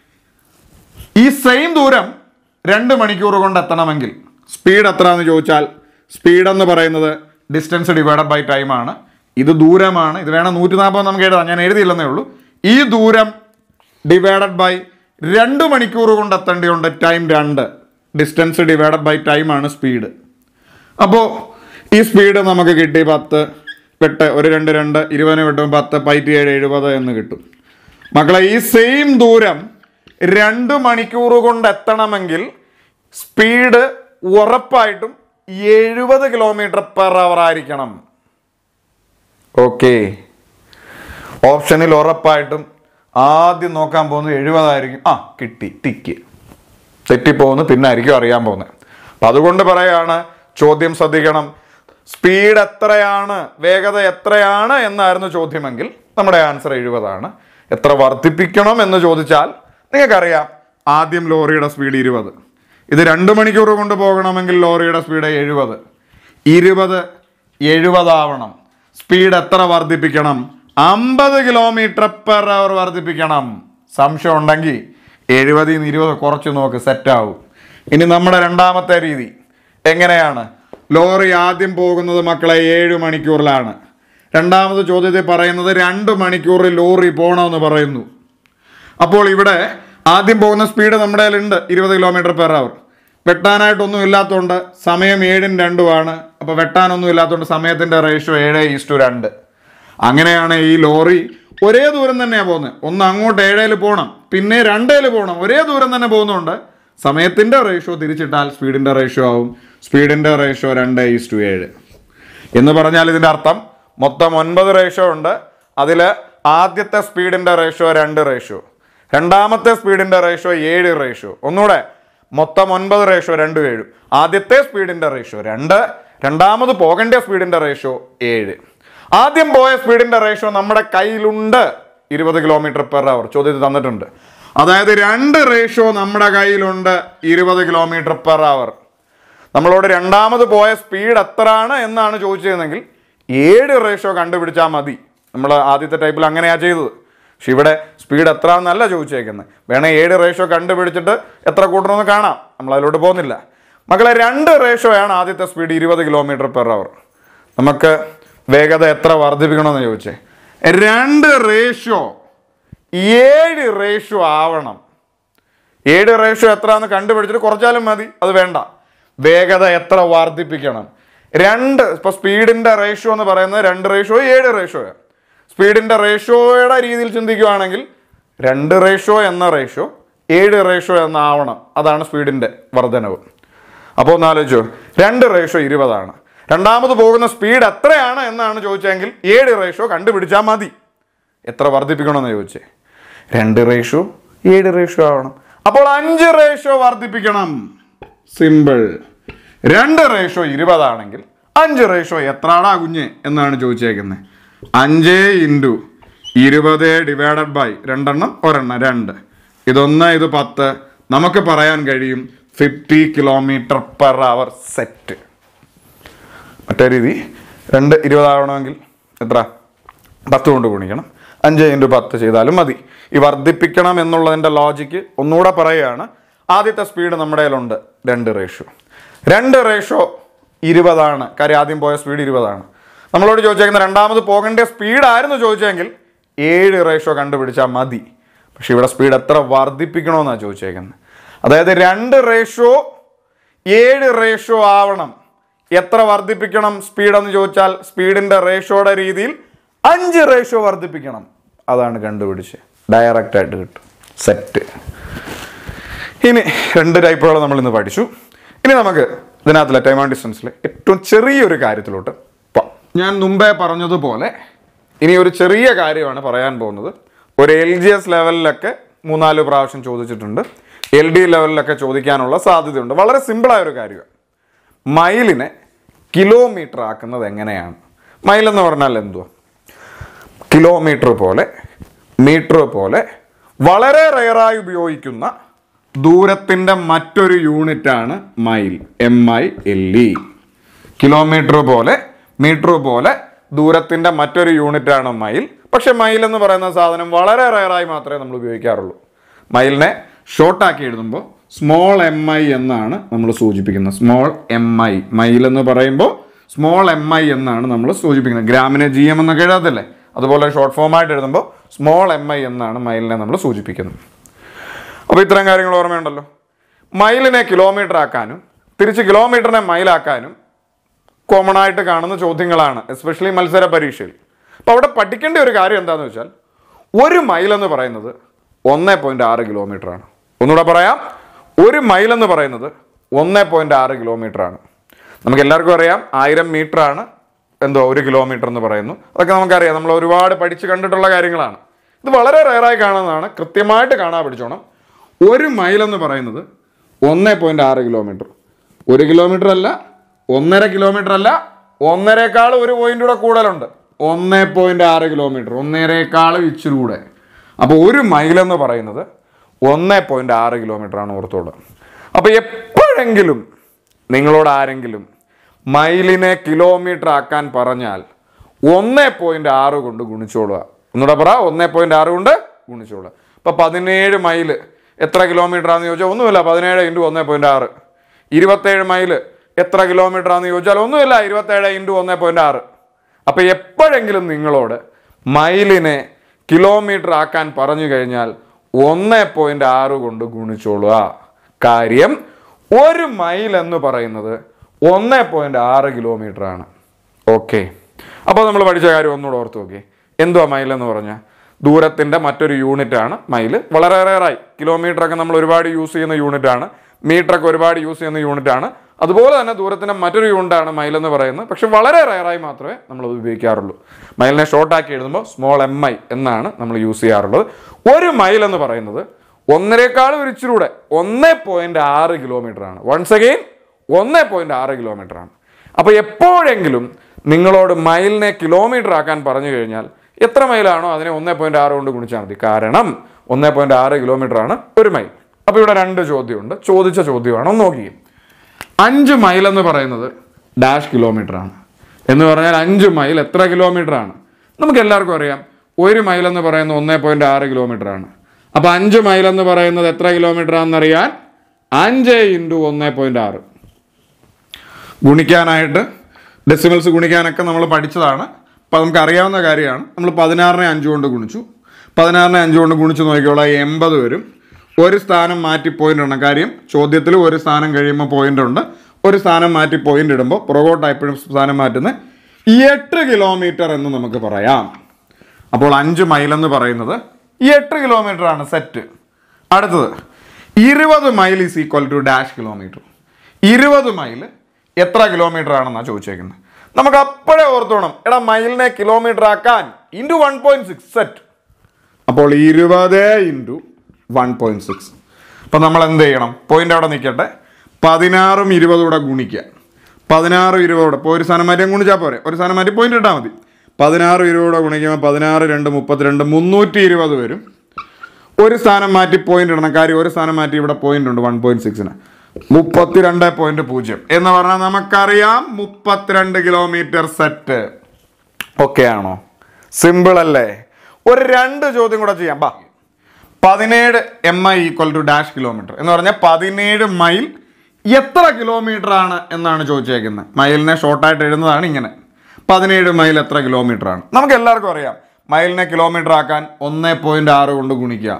ഈ സെയിം ദൂരം രണ്ട് മണിക്കൂർ കൊണ്ട് എത്തണമെങ്കിൽ സ്പീഡ് എത്രയാണെന്ന് ചോദിച്ചാൽ സ്പീഡ് എന്ന് പറയുന്നത് ഡിസ്റ്റൻസ് ഡിവൈഡഡ് ബൈ ടൈം ആണ് ഇത് ദൂരമാണ് ഇത് വേണം നൂറ്റി നാൽപ്പത് നമുക്ക് എഴുതാം ഞാൻ എഴുതിയില്ലെന്നേ ഉള്ളൂ ഈ ദൂരം ഡിവൈഡഡ് ബൈ രണ്ട് മണിക്കൂർ കൊണ്ട് എത്തേണ്ടതുണ്ട് ടൈം രണ്ട് ഡിസ്റ്റൻസ് ഡിവൈഡഡ് ബൈ ടൈം ആണ് സ്പീഡ് അപ്പോൾ ഈ സ്പീഡ് നമുക്ക് കിട്ടി പത്ത് വെട്ട് ഒരു രണ്ട് രണ്ട് ഇരുപതിന് വെട്ടും പത്ത് പൈറ്റി ഏഴ് എഴുപത് എന്ന് കിട്ടും മക്കളെ ഈ സെയിം ദൂരം രണ്ട് മണിക്കൂർ കൊണ്ട് എത്തണമെങ്കിൽ സ്പീഡ് ഉറപ്പായിട്ടും എഴുപത് കിലോമീറ്റർ പെർ അവർ ആയിരിക്കണം ഓക്കെ ഓപ്ഷനിൽ ഉറപ്പായിട്ടും ആദ്യം നോക്കാൻ പോകുന്നത് എഴുപതായിരിക്കും ആ കിട്ടി ടിക്ക് തെറ്റിപ്പോകുന്നു പിന്നെ ആയിരിക്കും അറിയാൻ പോകുന്നത് അപ്പം അതുകൊണ്ട് പറയാണ് ചോദ്യം ശ്രദ്ധിക്കണം സ്പീഡ് എത്രയാണ് വേഗത എത്രയാണ് എന്നായിരുന്നു ചോദ്യമെങ്കിൽ നമ്മുടെ ആൻസർ എഴുപതാണ് എത്ര വർദ്ധിപ്പിക്കണം എന്ന് ചോദിച്ചാൽ നിങ്ങൾക്കറിയാം ആദ്യം ലോറിയുടെ സ്പീഡ് ഇരുപത് ഇത് രണ്ട് മണിക്കൂർ കൊണ്ട് പോകണമെങ്കിൽ ലോറിയുടെ സ്പീഡ് എഴുപത് ഇരുപത് എഴുപതാവണം സ്പീഡ് എത്ര വർദ്ധിപ്പിക്കണം അമ്പത് കിലോമീറ്റർ പെർ അവർ വർദ്ധിപ്പിക്കണം സംശയം ഉണ്ടെങ്കിൽ എഴുപതിൽ നിന്ന് ഇരുപത് കുറച്ച് നോക്ക് സെറ്റാവും ഇനി നമ്മുടെ രണ്ടാമത്തെ രീതി എങ്ങനെയാണ് ലോറി ആദ്യം പോകുന്നത് മക്കളെ ഏഴ് മണിക്കൂറിലാണ് രണ്ടാമത് ചോദ്യത്തിൽ പറയുന്നത് രണ്ട് മണിക്കൂറിൽ ലോറി പോകണമെന്ന് പറയുന്നു അപ്പോൾ ഇവിടെ ആദ്യം പോകുന്ന സ്പീഡ് നമ്മുടെ കയ്യിലുണ്ട് ഇരുപത് കിലോമീറ്റർ പെർ അവർ വെട്ടാനായിട്ടൊന്നും ഇല്ലാത്തതുകൊണ്ട് സമയം ഏഴും രണ്ടുമാണ് അപ്പോൾ വെട്ടാനൊന്നും ഇല്ലാത്തതുകൊണ്ട് സമയത്തിൻ്റെ റേഷ്യോ ഏഴ് ഈസ്റ്റു രണ്ട് അങ്ങനെയാണ് ഈ ലോറി ഒരേ ദൂരം തന്നെയാണ് പോകുന്നത് ഒന്ന് അങ്ങോട്ട് ഏഴേൽ പോകണം പിന്നെ രണ്ടേൽ പോകണം ഒരേ ദൂരം തന്നെ പോകുന്നുണ്ട് സമയത്തിൻ്റെ റേഷ്യോ തിരിച്ചിട്ടാൽ സ്പീഡിൻ്റെ റേഷ്യോ ആവും സ്പീഡിൻ്റെ റേഷ്യോ രണ്ട് ഈസ്റ്റു ഏഴ് എന്ന് പറഞ്ഞാൽ ഇതിൻ്റെ അർത്ഥം മൊത്തം ഒൻപത് റേഷ്യോ ഉണ്ട് അതിൽ ആദ്യത്തെ സ്പീഡിൻ്റെ റേഷ്യോ രണ്ട് റേഷ്യോ രണ്ടാമത്തെ സ്പീഡിൻ്റെ റേഷ്യോ ഏഴ് റേഷ്യോ ഒന്നുകൂടെ മൊത്തം ഒൻപത് റേഷ്യോ രണ്ട് ഏഴും ആദ്യത്തെ സ്പീഡിൻ്റെ റേഷ്യോ രണ്ട് രണ്ടാമത് പോകേണ്ട സ്പീഡിൻ്റെ റേഷ്യോ ഏഴ് ആദ്യം പോയ സ്പീഡിൻ്റെ റേഷ്യോ നമ്മുടെ കയ്യിലുണ്ട് ഇരുപത് കിലോമീറ്റർ പെർ അവർ ചോദ്യത്തിൽ തന്നിട്ടുണ്ട് അതായത് രണ്ട് റേഷ്യോ നമ്മുടെ കയ്യിലുണ്ട് ഇരുപത് കിലോമീറ്റർ പെർ അവർ നമ്മളോട് രണ്ടാമത് പോയ സ്പീഡ് എത്രയാണ് എന്നാണ് ചോദിച്ചതെങ്കിൽ ഏഴ് റേഷ്യോ കണ്ടുപിടിച്ചാൽ മതി നമ്മൾ ആദ്യത്തെ ടൈപ്പിൽ അങ്ങനെയാണ് ചെയ്തത് പക്ഷെ ഇവിടെ സ്പീഡ് എത്ര എന്നല്ല ചോദിച്ചേക്കുന്നത് വേണേ ഏഴ് റേഷ്യോ കണ്ടുപിടിച്ചിട്ട് എത്ര കൂട്ടണമെന്ന് കാണാം നമ്മൾ അതിലോട്ട് പോകുന്നില്ല മക്കളെ രണ്ട് റേഷ്യോയാണ് ആദ്യത്തെ സ്പീഡ് ഇരുപത് കിലോമീറ്റർ പെർ അവർ നമുക്ക് വേഗത എത്ര വർദ്ധിപ്പിക്കണമെന്ന് ചോദിച്ചേ രണ്ട് റേഷ്യോ ഏഴ് റേഷ്യോ ആവണം ഏഴ് റേഷ്യോ എത്രയാണെന്ന് കണ്ടുപിടിച്ചിട്ട് കുറച്ചാലും മതി അത് വേണ്ട വേഗത എത്ര വർദ്ധിപ്പിക്കണം രണ്ട് ഇപ്പോൾ സ്പീഡിൻ്റെ റേഷ്യോ എന്ന് പറയുന്നത് രണ്ട് റേഷ്യോ ഏഴ് റേഷ്യോ സ്പീഡിൻ്റെ റേഷ്യോയുടെ രീതിയിൽ ചിന്തിക്കുകയാണെങ്കിൽ രണ്ട് റേഷ്യോ എന്ന റേഷ്യോ ഏഴ് റേഷ്യോ എന്നാവണം അതാണ് സ്പീഡിൻ്റെ വർധനവ് അപ്പോൾ ഒന്ന് ആലോചിച്ചോ രണ്ട് റേഷ്യോ ഇരുപതാണ് രണ്ടാമത് പോകുന്ന സ്പീഡ് എത്രയാണ് എന്നാണ് ചോദിച്ചതെങ്കിൽ ഏഴ് റേഷ്യോ കണ്ടുപിടിച്ചാൽ മതി എത്ര വർദ്ധിപ്പിക്കണമെന്ന് ചോദിച്ചേ രണ്ട് റേഷ്യോ ഏഴ് റേഷ്യോ ആവണം അപ്പോൾ അഞ്ച് റേഷ്യോ വർദ്ധിപ്പിക്കണം സിമ്പിൾ രണ്ട് റേഷ്യോ ഇരുപതാണെങ്കിൽ അഞ്ച് റേഷ്യോ എത്രാടാ കുഞ്ഞ് എന്നാണ് ചോദിച്ചേക്കുന്നത് അഞ്ച് ഇൻറ്റു ഇരുപത് ഡിവൈഡഡ് ബൈ രണ്ടെണ്ണം ഒരെണ്ണം രണ്ട് ഇതൊന്ന് ഇത് പത്ത് നമുക്ക് പറയാൻ കഴിയും fifty kilometre per hour set മറ്റേ രീതി രണ്ട് ഇരുപതാവണമെങ്കിൽ എത്ര പത്ത് കൊണ്ട് ഗുണിക്കണം അഞ്ച് ഇൻറ്റു പത്ത് ചെയ്താലും മതി ഈ വർദ്ധിപ്പിക്കണം എന്നുള്ളതിൻ്റെ ലോജിക്ക് ഒന്നുകൂടെ പറയുകയാണ് ആദ്യത്തെ സ്പീഡ് നമ്മുടെ കയ്യിലുണ്ട് രണ്ട് റേഷ്യോ രണ്ട് റേഷ്യോ ഇരുപതാണ് കാര്യം ആദ്യം പോയ സ്പീഡ് ഇരുപതാണ് നമ്മളോട് ചോദിച്ചേക്കുന്ന രണ്ടാമത് പോകേണ്ട സ്പീഡ് ആയിരുന്നു ചോദിച്ചെങ്കിൽ ഏഴ് റേഷ്യോ കണ്ടുപിടിച്ചാൽ മതി പക്ഷെ ഇവിടെ സ്പീഡ് എത്ര വർദ്ധിപ്പിക്കണമെന്നാണ് ചോദിച്ചേക്കുന്നത് അതായത് രണ്ട് റേഷ്യോ ഏഴ് റേഷ്യോ ആവണം എത്ര വർദ്ധിപ്പിക്കണം സ്പീഡ് എന്ന് ചോദിച്ചാൽ സ്പീഡിന്റെ റേഷ്യോയുടെ രീതിയിൽ അഞ്ച് റേഷ്യോ വർദ്ധിപ്പിക്കണം അതാണ് കണ്ടുപിടിച്ച് ഡയറക്റ്റ് ആയിട്ട് കിട്ടും സെറ്റ് ഇനി രണ്ട് ടൈപ്പുകൾ നമ്മൾ ഇന്ന് പഠിച്ചു ഇനി നമുക്ക് ഇതിനകത്തിലെ ടൈം ആൻഡ് ഡിസ്റ്റൻസിൽ ഏറ്റവും ചെറിയൊരു കാര്യത്തിലോട്ട് പോവാം ഞാൻ മുമ്പേ പറഞ്ഞതുപോലെ ഇനി ഒരു ചെറിയ കാര്യമാണ് പറയാൻ പോകുന്നത് ഒരു എൽ ജി എസ് ലെവലിലൊക്കെ മൂന്നാല് പ്രാവശ്യം ചോദിച്ചിട്ടുണ്ട് എൽ ഡി ലെവലിലൊക്കെ ചോദിക്കാനുള്ള സാധ്യതയുണ്ട് വളരെ സിമ്പിളായ ഒരു കാര്യമാണ് മൈലിനെ കിലോമീറ്റർ ആക്കുന്നത് എങ്ങനെയാണ് മൈൽ എന്ന് പറഞ്ഞാൽ എന്തുവാ കിലോമീറ്റർ പോലെ മീറ്റർ പോലെ വളരെ റയറായി ഉപയോഗിക്കുന്ന ദൂരത്തിൻ്റെ മറ്റൊരു യൂണിറ്റാണ് mile M I L E kilometre പോലെ മീറ്റർ പോലെ ദൂരത്തിൻ്റെ മറ്റൊരു യൂണിറ്റാണ് മൈൽ പക്ഷെ മൈൽ എന്ന് പറയുന്ന സാധനം വളരെ റയറായി മാത്രമേ നമ്മൾ ഉപയോഗിക്കാറുള്ളൂ മൈലിനെ ഷോർട്ടാക്കി എഴുതുമ്പോൾ സ്മോൾ എം ഐ എന്നാണ് നമ്മൾ സൂചിപ്പിക്കുന്നത് സ്മോൾ എം ഐ മൈൽ എന്ന് പറയുമ്പോൾ സ്മോൾ എം ഐ എന്നാണ് നമ്മൾ സൂചിപ്പിക്കുന്നത് ഗ്രാമിനെ ജി എം എന്നൊക്കെ എഴുതത്തില്ലേ അതുപോലെ ഷോർട്ട് ഫോമായിട്ട് എഴുതുമ്പോൾ സ്മോൾ എം ഐ എന്നാണ് മൈലിനെ നമ്മൾ സൂചിപ്പിക്കുന്നത് അപ്പോൾ ഇത്തരം കാര്യങ്ങൾ ഓർമ്മയുണ്ടല്ലോ മൈലിനെ കിലോമീറ്റർ ആക്കാനും തിരിച്ച് കിലോമീറ്ററിനെ മൈലാക്കാനും കോമൺ ആയിട്ട് കാണുന്ന ചോദ്യങ്ങളാണ് എസ്പെഷ്യലി മത്സര പരീക്ഷയിൽ അപ്പോൾ അവിടെ പഠിക്കേണ്ട ഒരു കാര്യം എന്താണെന്ന് വെച്ചാൽ ഒരു മൈൽ എന്ന് പറയുന്നത് ഒന്ന് പോയിന്റ് ആറ് കിലോമീറ്റർ ആണ് ഒന്നുകൂടെ പറയാം ഒരു മൈൽ എന്ന് പറയുന്നത് ഒന്ന് പോയിന്റ് ആറ് കിലോമീറ്റർ ആണ് നമുക്ക് എല്ലാവർക്കും അറിയാം ആയിരം മീറ്റർ ആണ് എന്തോ ഒരു കിലോമീറ്റർ എന്ന് പറയുന്നു അതൊക്കെ നമുക്കറിയാം നമ്മൾ ഒരുപാട് പഠിച്ച് കണ്ടിട്ടുള്ള കാര്യങ്ങളാണ് ഇത് വളരെ റയറായി കാണുന്നതാണ് കൃത്യമായിട്ട് കാണാൻ പഠിച്ചോണം ഒരു മൈൽ എന്ന് പറയുന്നത് ഒന്ന് പോയിന്റ് ആറ് കിലോമീറ്റർ ഒരു കിലോമീറ്റർ അല്ല ഒന്നര കിലോമീറ്റർ അല്ല ഒന്നരേക്കാൾ ഒരു പോയിന്റ് കൂടെ കൂടുതലുണ്ട് ഒന്ന് പോയിന്റ് ആറ് കിലോമീറ്റർ ഒന്നരേക്കാൾ ഇച്ചിരി കൂടെ അപ്പോൾ ഒരു മൈൽ എന്ന് പറയുന്നത് ഒന്ന് പോയിന്റ് ആറ് കിലോമീറ്റർ ആണ് ഓർത്തോളൂ അപ്പോൾ എപ്പോഴെങ്കിലും നിങ്ങളോട് ആരെങ്കിലും മൈലിനെ കിലോമീറ്റർ ആക്കാൻ പറഞ്ഞാൽ ഒന്ന് പോയിന്റ് ആറ് കൊണ്ട് ഗുണിച്ചോളുക ഒന്നുകൂടെ പറ ഒന്ന് പോയിന്റ് ആറ് കൊണ്ട് ഗുണിച്ചോളുക ഇപ്പൊ പതിനേഴ് മൈല് എത്ര കിലോമീറ്റർ ആണെന്ന് ചോദിച്ചാൽ ഒന്നുമില്ല പതിനേഴ് ഇൻറ്റു ഒന്ന് പോയിന്റ് ആറ് ഇരുപത്തേഴ് മൈല് എത്ര കിലോമീറ്റർ ആണെന്ന് ചോദിച്ചാൽ ഒന്നുമില്ല ഇരുപത്തേഴ് ഇൻറ്റു ഒന്ന് പോയിന്റ് ആറ് അപ്പൊ എപ്പോഴെങ്കിലും നിങ്ങളോട് മൈലിനെ കിലോമീറ്റർ ആക്കാൻ പറഞ്ഞു കഴിഞ്ഞാൽ ഒന്ന് പോയിന്റ് ആറ് കൊണ്ട് ഗുണിച്ചോളുക കാര്യം ഒരു മൈൽ എന്ന് പറയുന്നത് ഒന്ന് പോയിന്റ് ആറ് കിലോമീറ്റർ ആണ് ഓക്കെ അപ്പോൾ നമ്മൾ പഠിച്ച കാര്യം ഒന്നുകൂടെ ഓർത്ത് നോക്കി എന്തുവാ മൈൽ എന്ന് പറഞ്ഞാൽ ദൂരത്തിൻ്റെ മറ്റൊരു യൂണിറ്റ് ആണ് മൈൽ വളരെ റയറായി കിലോമീറ്റർ ഒക്കെ നമ്മൾ ഒരുപാട് യൂസ് ചെയ്യുന്ന യൂണിറ്റ് ആണ് മീറ്റർ ഒക്കെ ഒരുപാട് യൂസ് ചെയ്യുന്ന യൂണിറ്റ് ആണ് അതുപോലെ തന്നെ ദൂരത്തിൻ്റെ മറ്റൊരു യൂണിറ്റ് ആണ് മൈൽ എന്ന് പറയുന്നത് പക്ഷെ വളരെ റയറായി മാത്രമേ നമ്മൾ അത് ഉപയോഗിക്കാറുള്ളൂ മൈലിനെ ഷോർട്ടാക്കി എഴുതുമ്പോൾ സ്മോൾ എം ഐ എന്നാണ് നമ്മൾ യൂസ് ചെയ്യാറുള്ളത് ഒരു മൈൽ എന്ന് പറയുന്നത് ഒന്നരേക്കാളും ഒരു ഇച്ചിരി കൂടെ ഒന്ന് പോയിന്റ് ആറ് കിലോമീറ്റർ ആണ് വൺസ് അഗെയിൻ ഒന്ന് പോയിന്റ് ആറ് കിലോമീറ്റർ ആണ് അപ്പോൾ എപ്പോഴെങ്കിലും നിങ്ങളോട് മൈലിനെ കിലോമീറ്റർ ആക്കാൻ പറഞ്ഞു കഴിഞ്ഞാൽ എത്ര മൈലാണോ അതിനെ ഒന്ന് പോയിന്റ് ആറ് കൊണ്ട് ഗുണിച്ചാൽ മതി കാരണം ഒന്ന് പോയിന്റ് ആറ് കിലോമീറ്റർ ആണ് ഒരു മൈൽ അപ്പോൾ ഇവിടെ രണ്ട് ചോദ്യമുണ്ട് ചോദിച്ച ചോദ്യമാണ് ഒന്ന് നോക്കി അഞ്ച് മൈൽ എന്ന് പറയുന്നത് ഡാഷ് കിലോമീറ്റർ ആണ് എന്ന് പറഞ്ഞാൽ അഞ്ച് മൈൽ എത്ര കിലോമീറ്റർ ആണ് നമുക്ക് എല്ലാവർക്കും അറിയാം ഒരു മൈൽ എന്ന് പറയുന്നത് ഒന്ന് പോയിന്റ് ആറ് കിലോമീറ്റർ ആണ് അപ്പോൾ അഞ്ച് മൈൽ എന്ന് പറയുന്നത് എത്ര കിലോമീറ്റർ ആണെന്നറിയാൻ അഞ്ച് ഇൻറ്റു ഒന്ന് പോയിന്റ് ആറ് ഗുണിക്കാനായിട്ട് ഡെസിമൽസ് ഗുണിക്കാനൊക്കെ നമ്മൾ പഠിച്ചതാണ് അപ്പോൾ നമുക്ക് അറിയാവുന്ന കാര്യമാണ് നമ്മൾ പതിനാറിനെ അഞ്ച് കൊണ്ട് ഗുണിച്ചു പതിനാറിനെ അഞ്ച് കൊണ്ട് ഗുണിച്ച് നോക്കിയോളാം എൺപത് വരും ഒരു സ്ഥാനം മാറ്റി പോയിന്റ് ഇടണം കാര്യം ചോദ്യത്തിൽ ഒരു സ്ഥാനം കഴിയുമ്പോൾ പോയിന്റ് ഉണ്ട് ഒരു സ്ഥാനം മാറ്റി പോയിന്റ് ഇടുമ്പോൾ പുറകോട്ട് എപ്പോഴും സ്ഥാനം മാറ്റുന്നത് എട്ട് കിലോമീറ്റർ എന്ന് നമുക്ക് പറയാം അപ്പോൾ അഞ്ച് മൈൽ എന്ന് പറയുന്നത് എട്ട് കിലോമീറ്റർ ആണ് സെറ്റ് അടുത്തത് ഇരുപത് mile is equal to dash kilometre ഇരുപത് മൈൽ എത്ര കിലോമീറ്റർ ആണെന്നാണ് ചോദിച്ചേക്കുന്നത് നമുക്ക് അപ്പോഴേ ഓർത്തോണം എടാ മൈലിനെ കിലോമീറ്റർ ആക്കാൻ into one point six set അപ്പോൾ ഇരുപത് ഇൻറ്റു വൺ പോയിന്റ് സിക്സ് അപ്പം നമ്മൾ എന്ത് ചെയ്യണം പോയിന്റ് അവിടെ നിൽക്കട്ടെ പതിനാറും ഇരുപതും കൂടെ ഗുണിക്കുക പതിനാറും ഇരുപതോടെ ഇപ്പോൾ ഒരു സ്ഥാനം മാറ്റി അങ്ങ് ഗുണിച്ചാൽ പോരെ ഒരു സ്ഥാനം മാറ്റി പോയിന്റ് ഇട്ടാൽ മതി പതിനാറ് ഇരുപതോടെ ഗുണിക്കുമ്പോൾ പതിനാറ് രണ്ട് മുപ്പത്തിരണ്ട് മുന്നൂറ്റി ഇരുപത് വരും ഒരു സ്ഥാനം മാറ്റി പോയിന്റ് ഇടണം കാര്യം ഒരു സ്ഥാനം മാറ്റി ഇവിടെ പോയിന്റ് ഉണ്ട് വൺ പോയിന്റ് സിക്സിന് മുപ്പത്തിരണ്ട് പോയിന്റ് പൂജ്യം എന്ന് പറഞ്ഞാൽ നമുക്കറിയാം മുപ്പത്തിരണ്ട് കിലോമീറ്റർ സെറ്റ് ഓക്കെ ആണോ സിമ്പിൾ അല്ലേ ഒരു രണ്ട് ചോദ്യം കൂടെ ചെയ്യാം ബാ പതിനേഴ് M I equal to dash kilometre എന്ന് പറഞ്ഞാൽ പതിനേഴ് മൈൽ എത്ര കിലോമീറ്റർ ആണ് എന്നാണ് ചോദിച്ചേക്കുന്നത് മൈലിനെ ഷോർട്ടായിട്ട് എഴുതുന്നതാണ് ഇങ്ങനെ പതിനേഴ് മൈൽ എത്ര കിലോമീറ്റർ ആണ് നമുക്ക് എല്ലാവർക്കും അറിയാം മൈലിനെ കിലോമീറ്റർ ആക്കാൻ ഒന്ന് പോയിന്റ് ആറ് കൊണ്ട് ഗുണിക്കുക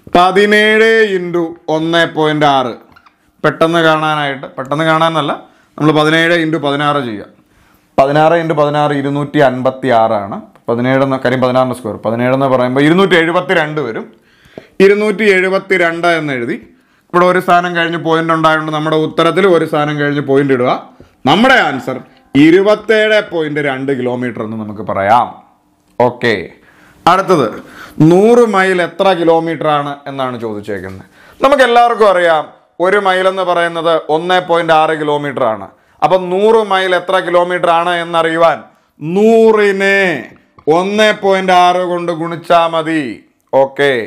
പതിനേഴ് ഇൻറ്റു ഒന്ന് പോയിന്റ് ആറ് പെട്ടെന്ന് കാണാനായിട്ട് പെട്ടെന്ന് കാണാനല്ല നമ്മൾ പതിനേഴ് ഇൻറ്റു പതിനാറ് ചെയ്യുക പതിനാറ് ഇൻറ്റു പതിനാറ് ഇരുന്നൂറ്റി അൻപത്തി ആറാണ് പതിനേഴ് എന്ന കാര്യം പതിനാറിൻ്റെ സ്ക്വയർ പതിനേഴ് എന്ന് പറയുമ്പോൾ ഇരുന്നൂറ്റി എഴുപത്തി രണ്ട് വരും ഇരുന്നൂറ്റി എഴുപത്തി രണ്ട് എന്ന് എഴുതി ഇവിടെ ഒരു സ്ഥാനം കഴിഞ്ഞ് പോയിന്റ് ഉണ്ടായതുകൊണ്ട് നമ്മുടെ ഉത്തരത്തിൽ ഒരു സ്ഥാനം കഴിഞ്ഞ് പോയിന്റ് ഇടുക നമ്മുടെ ആൻസർ ഇരുപത്തേഴ് പോയിന്റ് രണ്ട് കിലോമീറ്റർ എന്ന് നമുക്ക് പറയാം ഓക്കെ അടുത്തത് നൂറ് മൈൽ എത്ര കിലോമീറ്റർ ആണ് എന്നാണ് ചോദിച്ചേക്കുന്നത് നമുക്ക് എല്ലാവർക്കും അറിയാം ഒരു മൈൽ എന്ന് പറയുന്നത് ഒന്ന് പോയിന്റ് ആറ് കിലോമീറ്റർ ആണ് അപ്പം നൂറ് മൈൽ എത്ര കിലോമീറ്റർ ആണ് എന്നറിയുവാൻ നൂറിനെ ഒന്ന് പോയിന്റ് ആറ് കൊണ്ട് ഗുണിച്ചാൽ മതി ഓക്കെ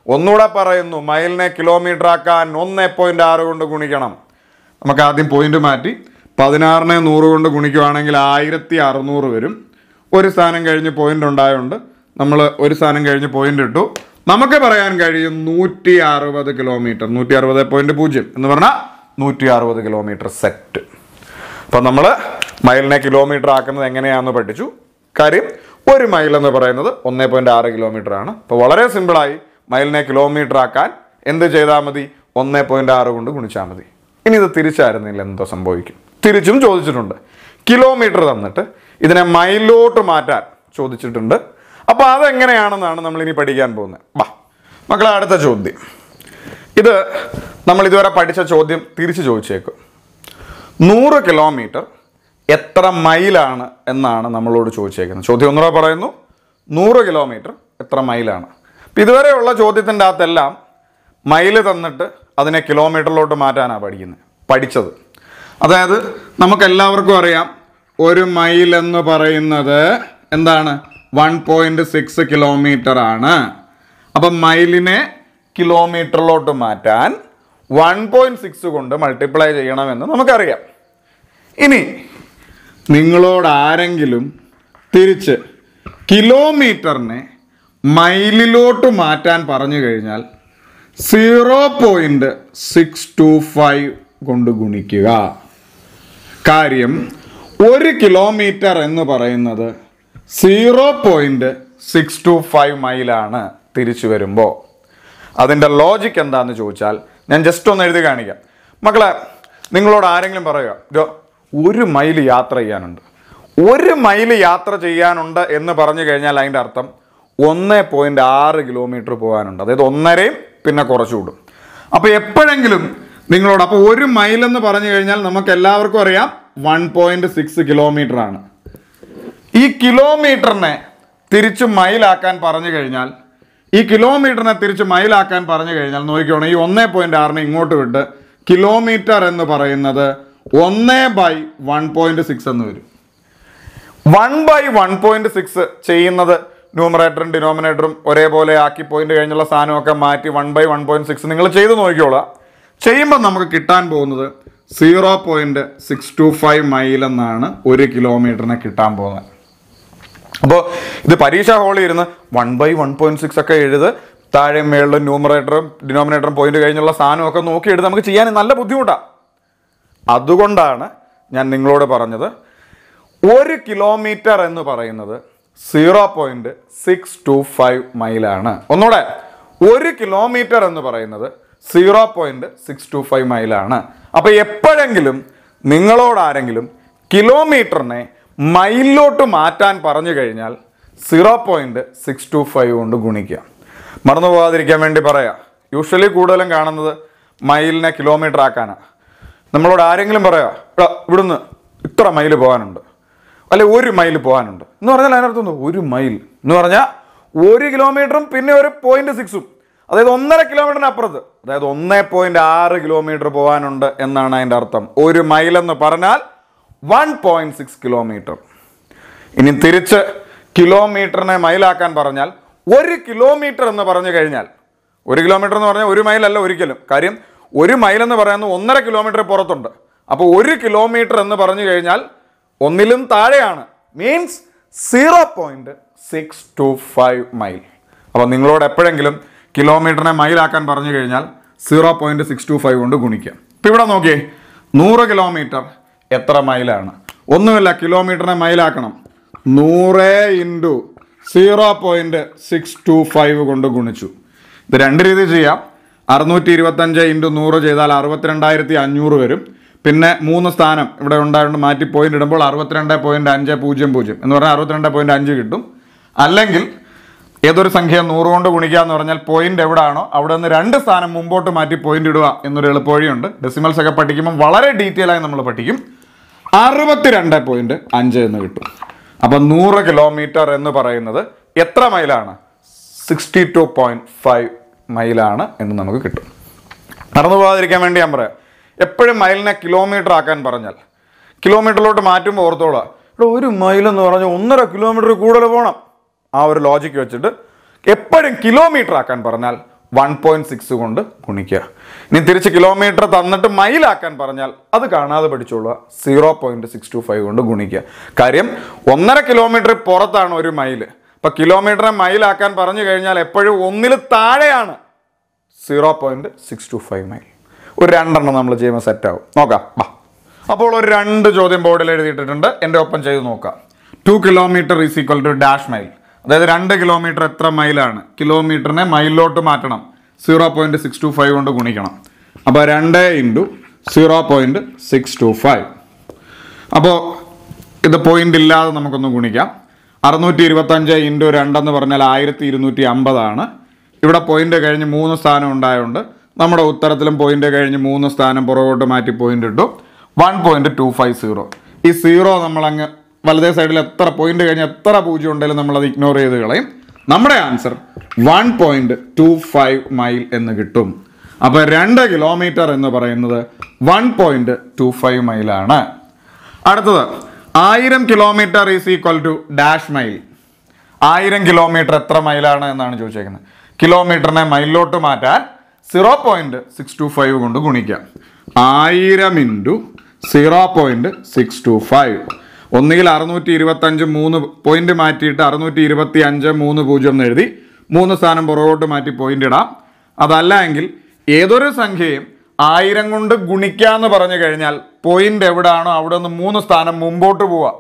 ഒന്നുകൂടെ പറയുന്നു മൈലിനെ കിലോമീറ്റർ ആക്കാൻ ഒന്ന് പോയിന്റ് ആറ് കൊണ്ട് ഗുണിക്കണം നമുക്ക് ആദ്യം പോയിന്റ് മാറ്റി പതിനാറിനെ നൂറ് കൊണ്ട് ഗുണിക്കുവാണെങ്കിൽ ആയിരത്തി അറുന്നൂറ് വരും ഒരു സ്ഥാനം കഴിഞ്ഞ് പോയിന്റ് ഉണ്ടായതുകൊണ്ട് നമ്മൾ ഒരു സ്ഥാനം കഴിഞ്ഞ് പോയിന്റ് ഇട്ടു നമുക്ക് പറയാൻ കഴിയും നൂറ്റി അറുപത് കിലോമീറ്റർ നൂറ്റി അറുപത് പോയിന്റ് പൂജ്യം എന്ന് പറഞ്ഞാൽ നൂറ്റി അറുപത് കിലോമീറ്റർ സെറ്റ് അപ്പം നമ്മൾ മൈലിനെ കിലോമീറ്റർ ആക്കുന്നത് എങ്ങനെയാണെന്ന് പഠിച്ചു കാര്യം ഒരു മൈൽ എന്ന് പറയുന്നത് ഒന്നേ പോയിന്റ് ആറ് കിലോമീറ്റർ ആണ് അപ്പോൾ വളരെ സിമ്പിളായി മൈലിനെ കിലോമീറ്റർ ആക്കാൻ എന്ത് ചെയ്താൽ മതി ഒന്നേ പോയിന്റ് ആറ് കൊണ്ട് ഗുണിച്ചാൽ മതി ഇനി ഇത് തിരിച്ചായിരുന്നില്ല എന്തോ സംഭവിക്കും തിരിച്ചും ചോദിച്ചിട്ടുണ്ട് കിലോമീറ്റർ തന്നിട്ട് ഇതിനെ മൈലോട്ട് മാറ്റാൻ ചോദിച്ചിട്ടുണ്ട് അപ്പോൾ അതെങ്ങനെയാണെന്നാണ് നമ്മൾ ഇനി പഠിക്കാൻ പോകുന്നത് വാ മക്കളെ അടുത്ത ചോദ്യം ഇത് നമ്മൾ ഇതുവരെ പഠിച്ച ചോദ്യം തിരിച്ചു ചോദിച്ചേക്കും നൂറ് കിലോമീറ്റർ എത്ര മൈലാണ് എന്നാണ് നമ്മളോട് ചോദിച്ചേക്കുന്നത് ചോദ്യം ഒന്നുകൂടെ പറയുന്നു നൂറ് കിലോമീറ്റർ എത്ര മൈലാണ് അപ്പം ഇതുവരെയുള്ള ചോദ്യത്തിൻ്റെ അകത്തെല്ലാം മൈല് തന്നിട്ട് അതിനെ കിലോമീറ്ററിലോട്ട് മാറ്റാനാണ് പഠിക്കുന്നത് പഠിച്ചത് അതായത് നമുക്ക് എല്ലാവർക്കും അറിയാം ഒരു മൈൽ എന്ന് പറയുന്നത് എന്താണ് വൺ പോയിന്റ് സിക്സ് കിലോമീറ്റർ ആണ് അപ്പം മൈലിനെ കിലോമീറ്ററിലോട്ട് മാറ്റാൻ വൺ പോയിന്റ് സിക്സ് കൊണ്ട് മൾട്ടിപ്ലൈ ചെയ്യണമെന്ന് നമുക്കറിയാം ഇനി നിങ്ങളോട് ആരെങ്കിലും തിരിച്ച് കിലോമീറ്ററിനെ മൈലിലോട്ട് മാറ്റാൻ പറഞ്ഞു കഴിഞ്ഞാൽ zero point six two five കൊണ്ട് ഗുണിക്കുക കാര്യം ഒരു കിലോമീറ്റർ എന്ന് പറയുന്നത് zero point six two five മൈലാണ് തിരിച്ചു വരുമ്പോൾ അതിൻ്റെ ലോജിക്ക് എന്താണെന്ന് ചോദിച്ചാൽ ഞാൻ ജസ്റ്റ് ഒന്ന് എഴുതി കാണിക്കാം മക്കളെ നിങ്ങളോട് ആരെങ്കിലും പറയുക "ദോ, ഒരു മൈൽ യാത്ര ചെയ്യാനുണ്ട് ഒരു മൈൽ യാത്ര ചെയ്യാനുണ്ട് എന്ന് പറഞ്ഞു കഴിഞ്ഞാൽ അതിൻ്റെ അർത്ഥം ഒന്ന് പോയിന്റ് ആറ് കിലോമീറ്റർ പോകാനുണ്ട് അതായത് ഒന്നരയും പിന്നെ കുറച്ചുകൂടും അപ്പോൾ എപ്പോഴെങ്കിലും നിങ്ങളോട് അപ്പോൾ ഒരു മൈൽ എന്ന് പറഞ്ഞു കഴിഞ്ഞാൽ നമുക്ക് എല്ലാവർക്കും അറിയാം വൺ പോയിന്റ് സിക്സ് കിലോമീറ്റർ ആണ് ഈ കിലോമീറ്ററിനെ തിരിച്ച് മൈലാക്കാൻ പറഞ്ഞു കഴിഞ്ഞാൽ ഈ കിലോമീറ്ററിനെ തിരിച്ച് മൈലാക്കാൻ പറഞ്ഞു കഴിഞ്ഞാൽ നോക്കിക്കോണം ഈ ഒന്നേ പോയിന്റ് ആറിനെ ഇങ്ങോട്ട് വിട്ട് കിലോമീറ്റർ എന്ന് പറയുന്നത് ഒന്നേ ബൈ വൺ പോയിന്റ് സിക്സ് എന്ന് വരും one by one point six ചെയ്യുന്നത് ന്യൂമറേറ്ററും ഡിനോമിനേറ്ററും ഒരേപോലെ ആക്കി പോയിന്റ് കഴിഞ്ഞുള്ള സാധനമൊക്കെ മാറ്റി one by one point six നിങ്ങൾ ചെയ്ത് നോക്കിക്കോളാം ചെയ്യുമ്പോൾ നമുക്ക് കിട്ടാൻ പോകുന്നത് zero point six two five mile എന്നാണ് ഒരു കിലോമീറ്ററിന് കിട്ടാൻ പോകുന്നത് അപ്പോൾ ഇത് പരീക്ഷ ഹോളിൽ ഇരുന്ന് one by one point six ഒക്കെ എഴുത് താഴെ മേളിലും ന്യൂമറേറ്ററും ഡിനോമിനേറ്ററും പോയിന്റ് കഴിഞ്ഞുള്ള സാധനമൊക്കെ നോക്കി എഴുതി നമുക്ക് ചെയ്യാൻ നല്ല ബുദ്ധിമുട്ടാണ് അതുകൊണ്ടാണ് ഞാൻ നിങ്ങളോട് പറഞ്ഞത് ഒരു കിലോമീറ്റർ എന്ന് പറയുന്നത് zero point six two five മൈലാണ് ഒന്നുകൂടെ ഒരു കിലോമീറ്റർ എന്ന് പറയുന്നത് zero point six two five മൈലാണ് അപ്പോൾ എപ്പോഴെങ്കിലും നിങ്ങളോട് ആരെങ്കിലും കിലോമീറ്ററിനെ മൈലിലോട്ട് മാറ്റാൻ പറഞ്ഞു കഴിഞ്ഞാൽ zero point six two five കൊണ്ട് ഗുണിക്കുക മറന്നു പോകാതിരിക്കാൻ വേണ്ടി പറയാം യൂഷ്വലി കൂടുതലും കാണുന്നത് മൈലിനെ കിലോമീറ്റർ ആക്കാനാണ് നമ്മളോട് ആരെങ്കിലും പറയാ "എടാ, ഇവിടുന്ന് ഇത്ര മൈൽ പോകാനുണ്ട് അല്ലെ ഒരു മൈൽ പോകാനുണ്ട് എന്ന് പറഞ്ഞാൽ അതിനർത്ഥം എന്താ? ഒരു മൈൽ എന്ന് പറഞ്ഞാൽ ഒരു കിലോമീറ്ററും പിന്നെ ഒരു പോയിന്റ് സിക്സും അതായത് ഒന്നര കിലോമീറ്ററിന് അപ്പുറത്ത് അതായത് ഒന്നേ പോയിന്റ് ആറ് കിലോമീറ്റർ പോകാനുണ്ട് എന്നാണ് അതിൻ്റെ അർത്ഥം ഒരു മൈൽ എന്ന് പറഞ്ഞാൽ വൺ പോയിന്റ് സിക്സ് കിലോമീറ്റർ ഇനി തിരിച്ച് കിലോമീറ്ററിനെ മൈലാക്കാൻ പറഞ്ഞാൽ ഒരു കിലോമീറ്റർ എന്ന് പറഞ്ഞു കഴിഞ്ഞാൽ ഒരു കിലോമീറ്റർ എന്ന് പറഞ്ഞാൽ ഒരു മൈൽ അല്ല ഒരിക്കലും കാര്യം ഒരു മൈൽ എന്ന് പറയുന്നത് ഒന്നര കിലോമീറ്റർ പുറത്തുണ്ട് അപ്പോൾ ഒരു കിലോമീറ്റർ എന്ന് പറഞ്ഞു കഴിഞ്ഞാൽ ഒന്നിലും താഴെയാണ് means zero point six two five mile അപ്പോൾ നിങ്ങളോട് എപ്പോഴെങ്കിലും കിലോമീറ്ററിനെ മൈലാക്കാൻ പറഞ്ഞു കഴിഞ്ഞാൽ zero point six two five കൊണ്ട് ഗുണിക്കുക ഇപ്പം ഇവിടെ നോക്കിയേ നൂറ് കിലോമീറ്റർ എത്ര മൈലാണ് ഒന്നുമില്ല കിലോമീറ്ററിനെ മൈലാക്കണം നൂറ് into zero point six two five കൊണ്ട് ഗുണിച്ചു ഇത് രണ്ട് രീതിയിൽ ചെയ്യാം അറുന്നൂറ്റി ഇരുപത്തഞ്ച് ഇൻറ്റു നൂറ് ചെയ്താൽ അറുപത്തിരണ്ടായിരത്തി അഞ്ഞൂറ് വരും പിന്നെ മൂന്ന് സ്ഥാനം ഇവിടെ ഉണ്ടായതുകൊണ്ട് മാറ്റി പോയിന്റ് ഇടുമ്പോൾ അറുപത്തിരണ്ട് പോയിന്റ് അഞ്ച് പൂജ്യം പൂജ്യം എന്ന് പറഞ്ഞാൽ അറുപത്തിരണ്ട് പോയിന്റ് അഞ്ച് കിട്ടും അല്ലെങ്കിൽ ഏതൊരു സംഖ്യ നൂറ് കൊണ്ട് ഗുണിക്കുക എന്ന് പറഞ്ഞാൽ പോയിന്റ് എവിടെയാണോ അവിടെ നിന്ന് രണ്ട് സ്ഥാനം മുമ്പോട്ട് മാറ്റി പോയിന്റ് ഇടുക എന്നൊരു എളുപ്പവഴിയുണ്ട് ഡെസിമൽസ് ഒക്കെ പഠിക്കുമ്പോൾ വളരെ ഡീറ്റെയിൽ ആയി നമ്മൾ പഠിക്കും അറുപത്തിരണ്ട് പോയിന്റ് അഞ്ച് എന്ന് കിട്ടും അപ്പം നൂറ് കിലോമീറ്റർ എന്ന് പറയുന്നത് എത്ര മൈലാണ് സിക്സ്റ്റി ടു പോയിന്റ് ഫൈവ് മൈലാണ് എന്ന് നമുക്ക് കിട്ടും നടന്നു പോകാതിരിക്കാൻ വേണ്ടി ഞാൻ പറയാം എപ്പോഴും മൈലിനെ കിലോമീറ്റർ ആക്കാൻ പറഞ്ഞാൽ കിലോമീറ്ററിലോട്ട് മാറ്റുമ്പോൾ ഓർത്തോളാം ഇവിടെ ഒരു മൈൽ എന്ന് പറഞ്ഞാൽ ഒന്നര കിലോമീറ്റർ കൂടുതൽ പോകണം ആ ഒരു ലോജിക്ക് വെച്ചിട്ട് എപ്പോഴും കിലോമീറ്റർ ആക്കാൻ പറഞ്ഞാൽ വൺ പോയിന്റ് സിക്സ് കൊണ്ട് ഗുണിക്കുക ഇനി തിരിച്ച് കിലോമീറ്റർ തന്നിട്ട് മൈലാക്കാൻ പറഞ്ഞാൽ അത് കാണാതെ പഠിച്ചോളുക zero point six two five കൊണ്ട് ഗുണിക്കുക കാര്യം ഒന്നര കിലോമീറ്റർ പുറത്താണ് ഒരു മൈൽ അപ്പൊ കിലോമീറ്ററെ മൈലാക്കാൻ പറഞ്ഞു കഴിഞ്ഞാൽ എപ്പോഴും ഒന്നിൽ താഴെയാണ് zero point six two five mile ഒരു രണ്ടെണ്ണം നമ്മൾ ചെയ്യുമ്പോൾ സെറ്റ് ആവും നോക്കാം വാ അപ്പോൾ ഒരു രണ്ട് ചോദ്യം ബോർഡിൽ എഴുതിയിട്ടുണ്ട് എൻ്റെ ഒപ്പം ചെയ്ത് നോക്കാം two kilometre is equal to dash mile അതായത് രണ്ട് കിലോമീറ്റർ എത്ര മൈലാണ് കിലോമീറ്ററിനെ മൈലിലോട്ട് മാറ്റണം zero point six two five കൊണ്ട് ഗുണിക്കണം അപ്പോൾ രണ്ട് into zero point six two five അപ്പോൾ ഇത് പോയിന്റ് ഇല്ലാതെ നമുക്കൊന്ന് ഗുണിക്കാം അറുന്നൂറ്റി ഇരുപത്തഞ്ച് ഇൻറ്റു രണ്ടെന്ന് പറഞ്ഞാൽ ആയിരത്തി ഇരുന്നൂറ്റി അമ്പതാണ് ഇവിടെ പോയിന്റ് കഴിഞ്ഞ് മൂന്ന് സ്ഥാനം ഉണ്ടായതുകൊണ്ട് നമ്മുടെ ഉത്തരത്തിലും പോയിന്റ് കഴിഞ്ഞ് മൂന്ന് സ്ഥാനം പുറകോട്ട് മാറ്റി പോയിന്റ് ഇട്ടു one point two five zero ഈ സീറോ നമ്മൾ അങ്ങ് വലതേ സൈഡിൽ എത്ര പോയിന്റ് കഴിഞ്ഞ് എത്ര പൂജ്യം ഉണ്ടെങ്കിലും നമ്മളത് ഇഗ്നോർ ചെയ്ത് കളയും നമ്മുടെ answer one point two five mile എന്ന് കിട്ടും അപ്പോൾ രണ്ട് കിലോമീറ്റർ എന്ന് പറയുന്നത് വൺ പോയിന്റ് ടു ഫൈവ് മൈലാണ് അടുത്തത് ആയിരം kilometre is equal to dash mile ആയിരം കിലോമീറ്റർ എത്ര മൈലാണ് എന്നാണ് ചോദിച്ചേക്കുന്നത് കിലോമീറ്ററിനെ മൈലിലോട്ട് മാറ്റാൻ zero point six two five കൊണ്ട് ഗുണിക്കാം ആയിരം into zero point six two five ഒന്നുകിൽ അറുന്നൂറ്റി ഇരുപത്തഞ്ച് മൂന്ന് പോയിന്റ് മാറ്റിയിട്ട് അറുന്നൂറ്റി ഇരുപത്തി അഞ്ച് മൂന്ന് പൂജ്യം എന്ന് എഴുതി മൂന്ന് സ്ഥാനം പുറകോട്ട് മാറ്റി പോയിന്റ് ഇടാം അതല്ല എങ്കിൽ ഏതൊരു സംഖ്യയും ആയിരം കൊണ്ട് ഗുണിക്കാന്ന് പറഞ്ഞു കഴിഞ്ഞാൽ പോയിന്റ് എവിടാണോ അവിടെ നിന്ന് മൂന്ന് സ്ഥാനം മുമ്പോട്ട് പോവാം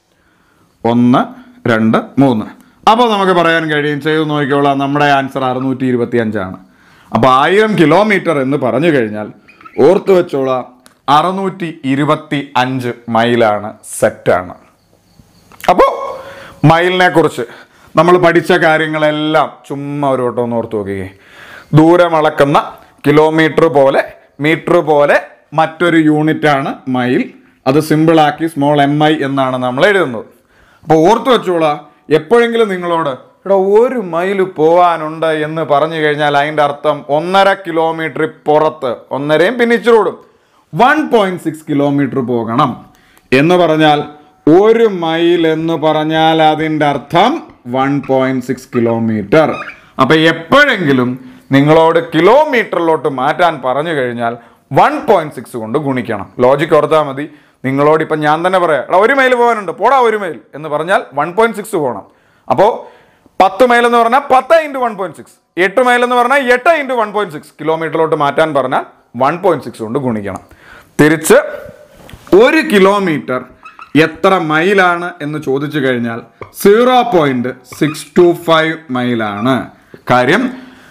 ഒന്ന് രണ്ട് മൂന്ന് അപ്പോൾ നമുക്ക് പറയാൻ കഴിയും ചെയ്ത് നോക്കിക്കോളാം നമ്മുടെ ആൻസർ അറുന്നൂറ്റി ഇരുപത്തി അഞ്ചാണ് അപ്പോൾ ആയിരം കിലോമീറ്റർ എന്ന് പറഞ്ഞു കഴിഞ്ഞാൽ ഓർത്തു വെച്ചോളാം അറുന്നൂറ്റി ഇരുപത്തി അഞ്ച് മൈലാണ് സെറ്റാണ് അപ്പോൾ മൈലിനെ കുറിച്ച് നമ്മൾ പഠിച്ച കാര്യങ്ങളെല്ലാം ചുമ്മാ ഒരു വട്ടം ഒന്ന് ഓർത്ത് നോക്കുകയെ ദൂരം അളക്കുന്ന കിലോമീറ്റർ പോലെ മീറ്റർ പോലെ മറ്റൊരു യൂണിറ്റാണ് മൈൽ അത് സിമ്പിളാക്കി സ്മോൾ എം ഐ എന്നാണ് നമ്മൾ എഴുതുന്നത് അപ്പോൾ ഓർത്ത് വെച്ചോളാം എപ്പോഴെങ്കിലും നിങ്ങളോട് ഇവിടെ ഒരു മൈൽ പോവാനുണ്ട് എന്ന് പറഞ്ഞു കഴിഞ്ഞാൽ അതിൻ്റെ അർത്ഥം ഒന്നര കിലോമീറ്റർ പുറത്ത് ഒന്നരയും പിന്നെ ഇച്ചിരോടും വൺ പോയിന്റ് സിക്സ് കിലോമീറ്റർ പോകണം എന്ന് പറഞ്ഞാൽ ഒരു മൈൽ എന്ന് പറഞ്ഞാൽ അതിൻ്റെ അർത്ഥം വൺ പോയിന്റ് സിക്സ് കിലോമീറ്റർ അപ്പൊ എപ്പോഴെങ്കിലും നിങ്ങളോട് കിലോമീറ്ററിലോട്ട് മാറ്റാൻ പറഞ്ഞു കഴിഞ്ഞാൽ വൺ പോയിന്റ് സിക്സ് കൊണ്ട് ഗുണിക്കണം ലോജിക്ക് ഓർത്താൽ മതി നിങ്ങളോട് ഇപ്പം ഞാൻ തന്നെ പറയാം എടാ ഒരു മൈൽ പോകാനുണ്ട് പോടാ ഒരു മൈൽ എന്ന് പറഞ്ഞാൽ വൺ പോയിന്റ് സിക്സ് പോകണം അപ്പോൾ പത്ത് മൈൽ എന്ന് പറഞ്ഞാൽ പത്ത് ഇൻറ്റു വൺ പോയിന്റ് സിക്സ് എട്ട് മൈൽ എന്ന് പറഞ്ഞാൽ എട്ട് ഇൻറ്റു വൺ പോയിന്റ് സിക്സ് കിലോമീറ്ററിലോട്ട് മാറ്റാൻ പറഞ്ഞാൽ വൺ പോയിന്റ് സിക്സ് കൊണ്ട് ഗുണിക്കണം തിരിച്ച് ഒരു കിലോമീറ്റർ എത്ര മൈലാണ് എന്ന് ചോദിച്ചു കഴിഞ്ഞാൽ zero point six two five മൈലാണ് കാര്യം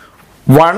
one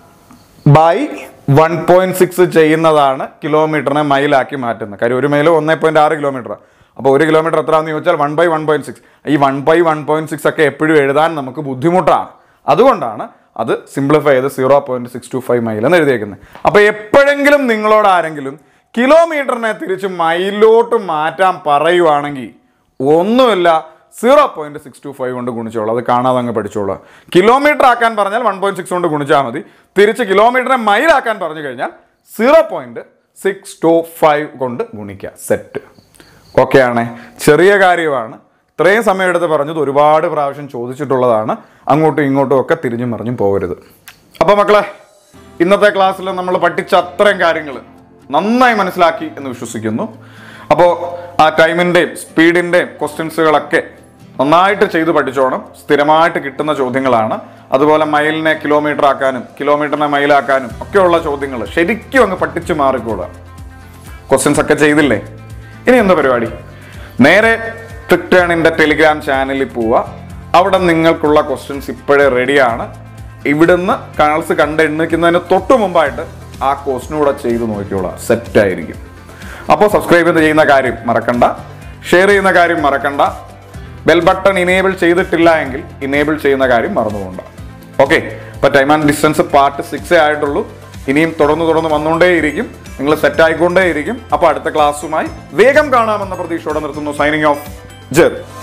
by one point six ചെയ്യുന്നതാണ് കിലോമീറ്ററിനെ മൈലാക്കി മാറ്റുന്നത് കാര്യം ഒരു മൈൽ ഒന്നേ പോയിന്റ് ആറ് കിലോമീറ്റർ അപ്പോൾ ഒരു കിലോമീറ്റർ എത്രയാണെന്ന് ചോദിച്ചാൽ one by one point six ഈ one by one point six ഒക്കെ എപ്പോഴും എഴുതാൻ നമുക്ക് ബുദ്ധിമുട്ടാണ് അതുകൊണ്ടാണ് അത് സിംപ്ലിഫൈ ചെയ്ത് zero point six two five mile എന്ന് എഴുതിയേക്കുന്നത് അപ്പോൾ എപ്പോഴെങ്കിലും നിങ്ങളോട് ആരെങ്കിലും കിലോമീറ്ററിനെ തിരിച്ച് മൈലിലോട്ട് മാറ്റാൻ പറയുവാണെങ്കിൽ ഒന്നുമില്ല zero point six two five കൊണ്ട് ഗുണിച്ചോളൂ അത് കാണാതെ അങ്ങ് പഠിച്ചോളൂ കിലോമീറ്റർ ആക്കാൻ പറഞ്ഞാൽ വൺ പോയിന്റ് സിക്സ് കൊണ്ട് ഗുണിച്ചാൽ മതി തിരിച്ച് കിലോമീറ്ററിനെ മൈലാക്കാൻ പറഞ്ഞു കഴിഞ്ഞാൽ zero point six two five കൊണ്ട് ഗുണിക്കുക സെറ്റ് ഓക്കെ ആണേ ചെറിയ കാര്യമാണ് ഇത്രയും സമയം എടുത്ത് പറഞ്ഞത് ഒരുപാട് പ്രാവശ്യം ചോദിച്ചിട്ടുള്ളതാണ് അങ്ങോട്ടും ഇങ്ങോട്ടും ഒക്കെ തിരിഞ്ഞും മറിഞ്ഞും പോകരുത് അപ്പോൾ മക്കളെ ഇന്നത്തെ ക്ലാസ്സിൽ നമ്മൾ പഠിച്ച അത്രയും കാര്യങ്ങൾ നന്നായി മനസ്സിലാക്കി എന്ന് വിശ്വസിക്കുന്നു അപ്പോൾ ആ ടൈമിൻ്റെയും സ്പീഡിൻ്റെയും ക്വസ്റ്റ്യൻസുകളൊക്കെ നന്നായിട്ട് ചെയ്ത് പഠിച്ചോണം സ്ഥിരമായിട്ട് കിട്ടുന്ന ചോദ്യങ്ങളാണ് അതുപോലെ മൈലിനെ കിലോമീറ്റർ ആക്കാനും കിലോമീറ്ററിനെ മൈലാക്കാനും ഒക്കെയുള്ള ചോദ്യങ്ങൾ ശരിക്കും അങ്ങ് പഠിച്ചു മാറിക്കൂടുക ക്വസ്റ്റ്യൻസ് ഒക്കെ ചെയ്തില്ലേ ഇനി എന്താ പരിപാടി നേരെ ട്രിക്ടേണിൻ്റെ ടെലിഗ്രാം ചാനലിൽ പോവുക അവിടെ നിങ്ങൾക്കുള്ള ക്വസ്റ്റ്യൻസ് ഇപ്പോഴേ റെഡിയാണ് ഇവിടുന്ന് കാണൽസ് കണ്ട് എണ്ണിക്കുന്നതിന് തൊട്ട് മുമ്പായിട്ട് ആ ക്വസ്റ്റിനും കൂടെ ചെയ്ത് നോക്കിയോളാം സെറ്റ് ആയിരിക്കും അപ്പോൾ സബ്സ്ക്രൈബ് ചെയ്ത് ചെയ്യുന്ന കാര്യം മറക്കണ്ട ഷെയർ ചെയ്യുന്ന കാര്യം മറക്കണ്ട ബെൽ ബട്ടൺ ഇനേബിൾ ചെയ്തിട്ടില്ല എങ്കിൽ ഇനേബിൾ ചെയ്യുന്ന കാര്യം മറന്നുപോകണ്ട ഓക്കെ ഇപ്പൊ ടൈം ആൻഡ് ഡിസ്റ്റൻസ് പാർട്ട് സിക്സേ ആയിട്ടുള്ളൂ ഇനിയും തുടർന്ന് തുടർന്ന് വന്നുകൊണ്ടേയിരിക്കും നിങ്ങൾ സെറ്റ് ആയിക്കൊണ്ടേയിരിക്കും അപ്പോൾ അടുത്ത ക്ലാസ്സുമായി വേഗം കാണാമെന്ന പ്രതീക്ഷയോടെ നിർത്തുന്നു സൈനിങ് ഓഫ് ജെർ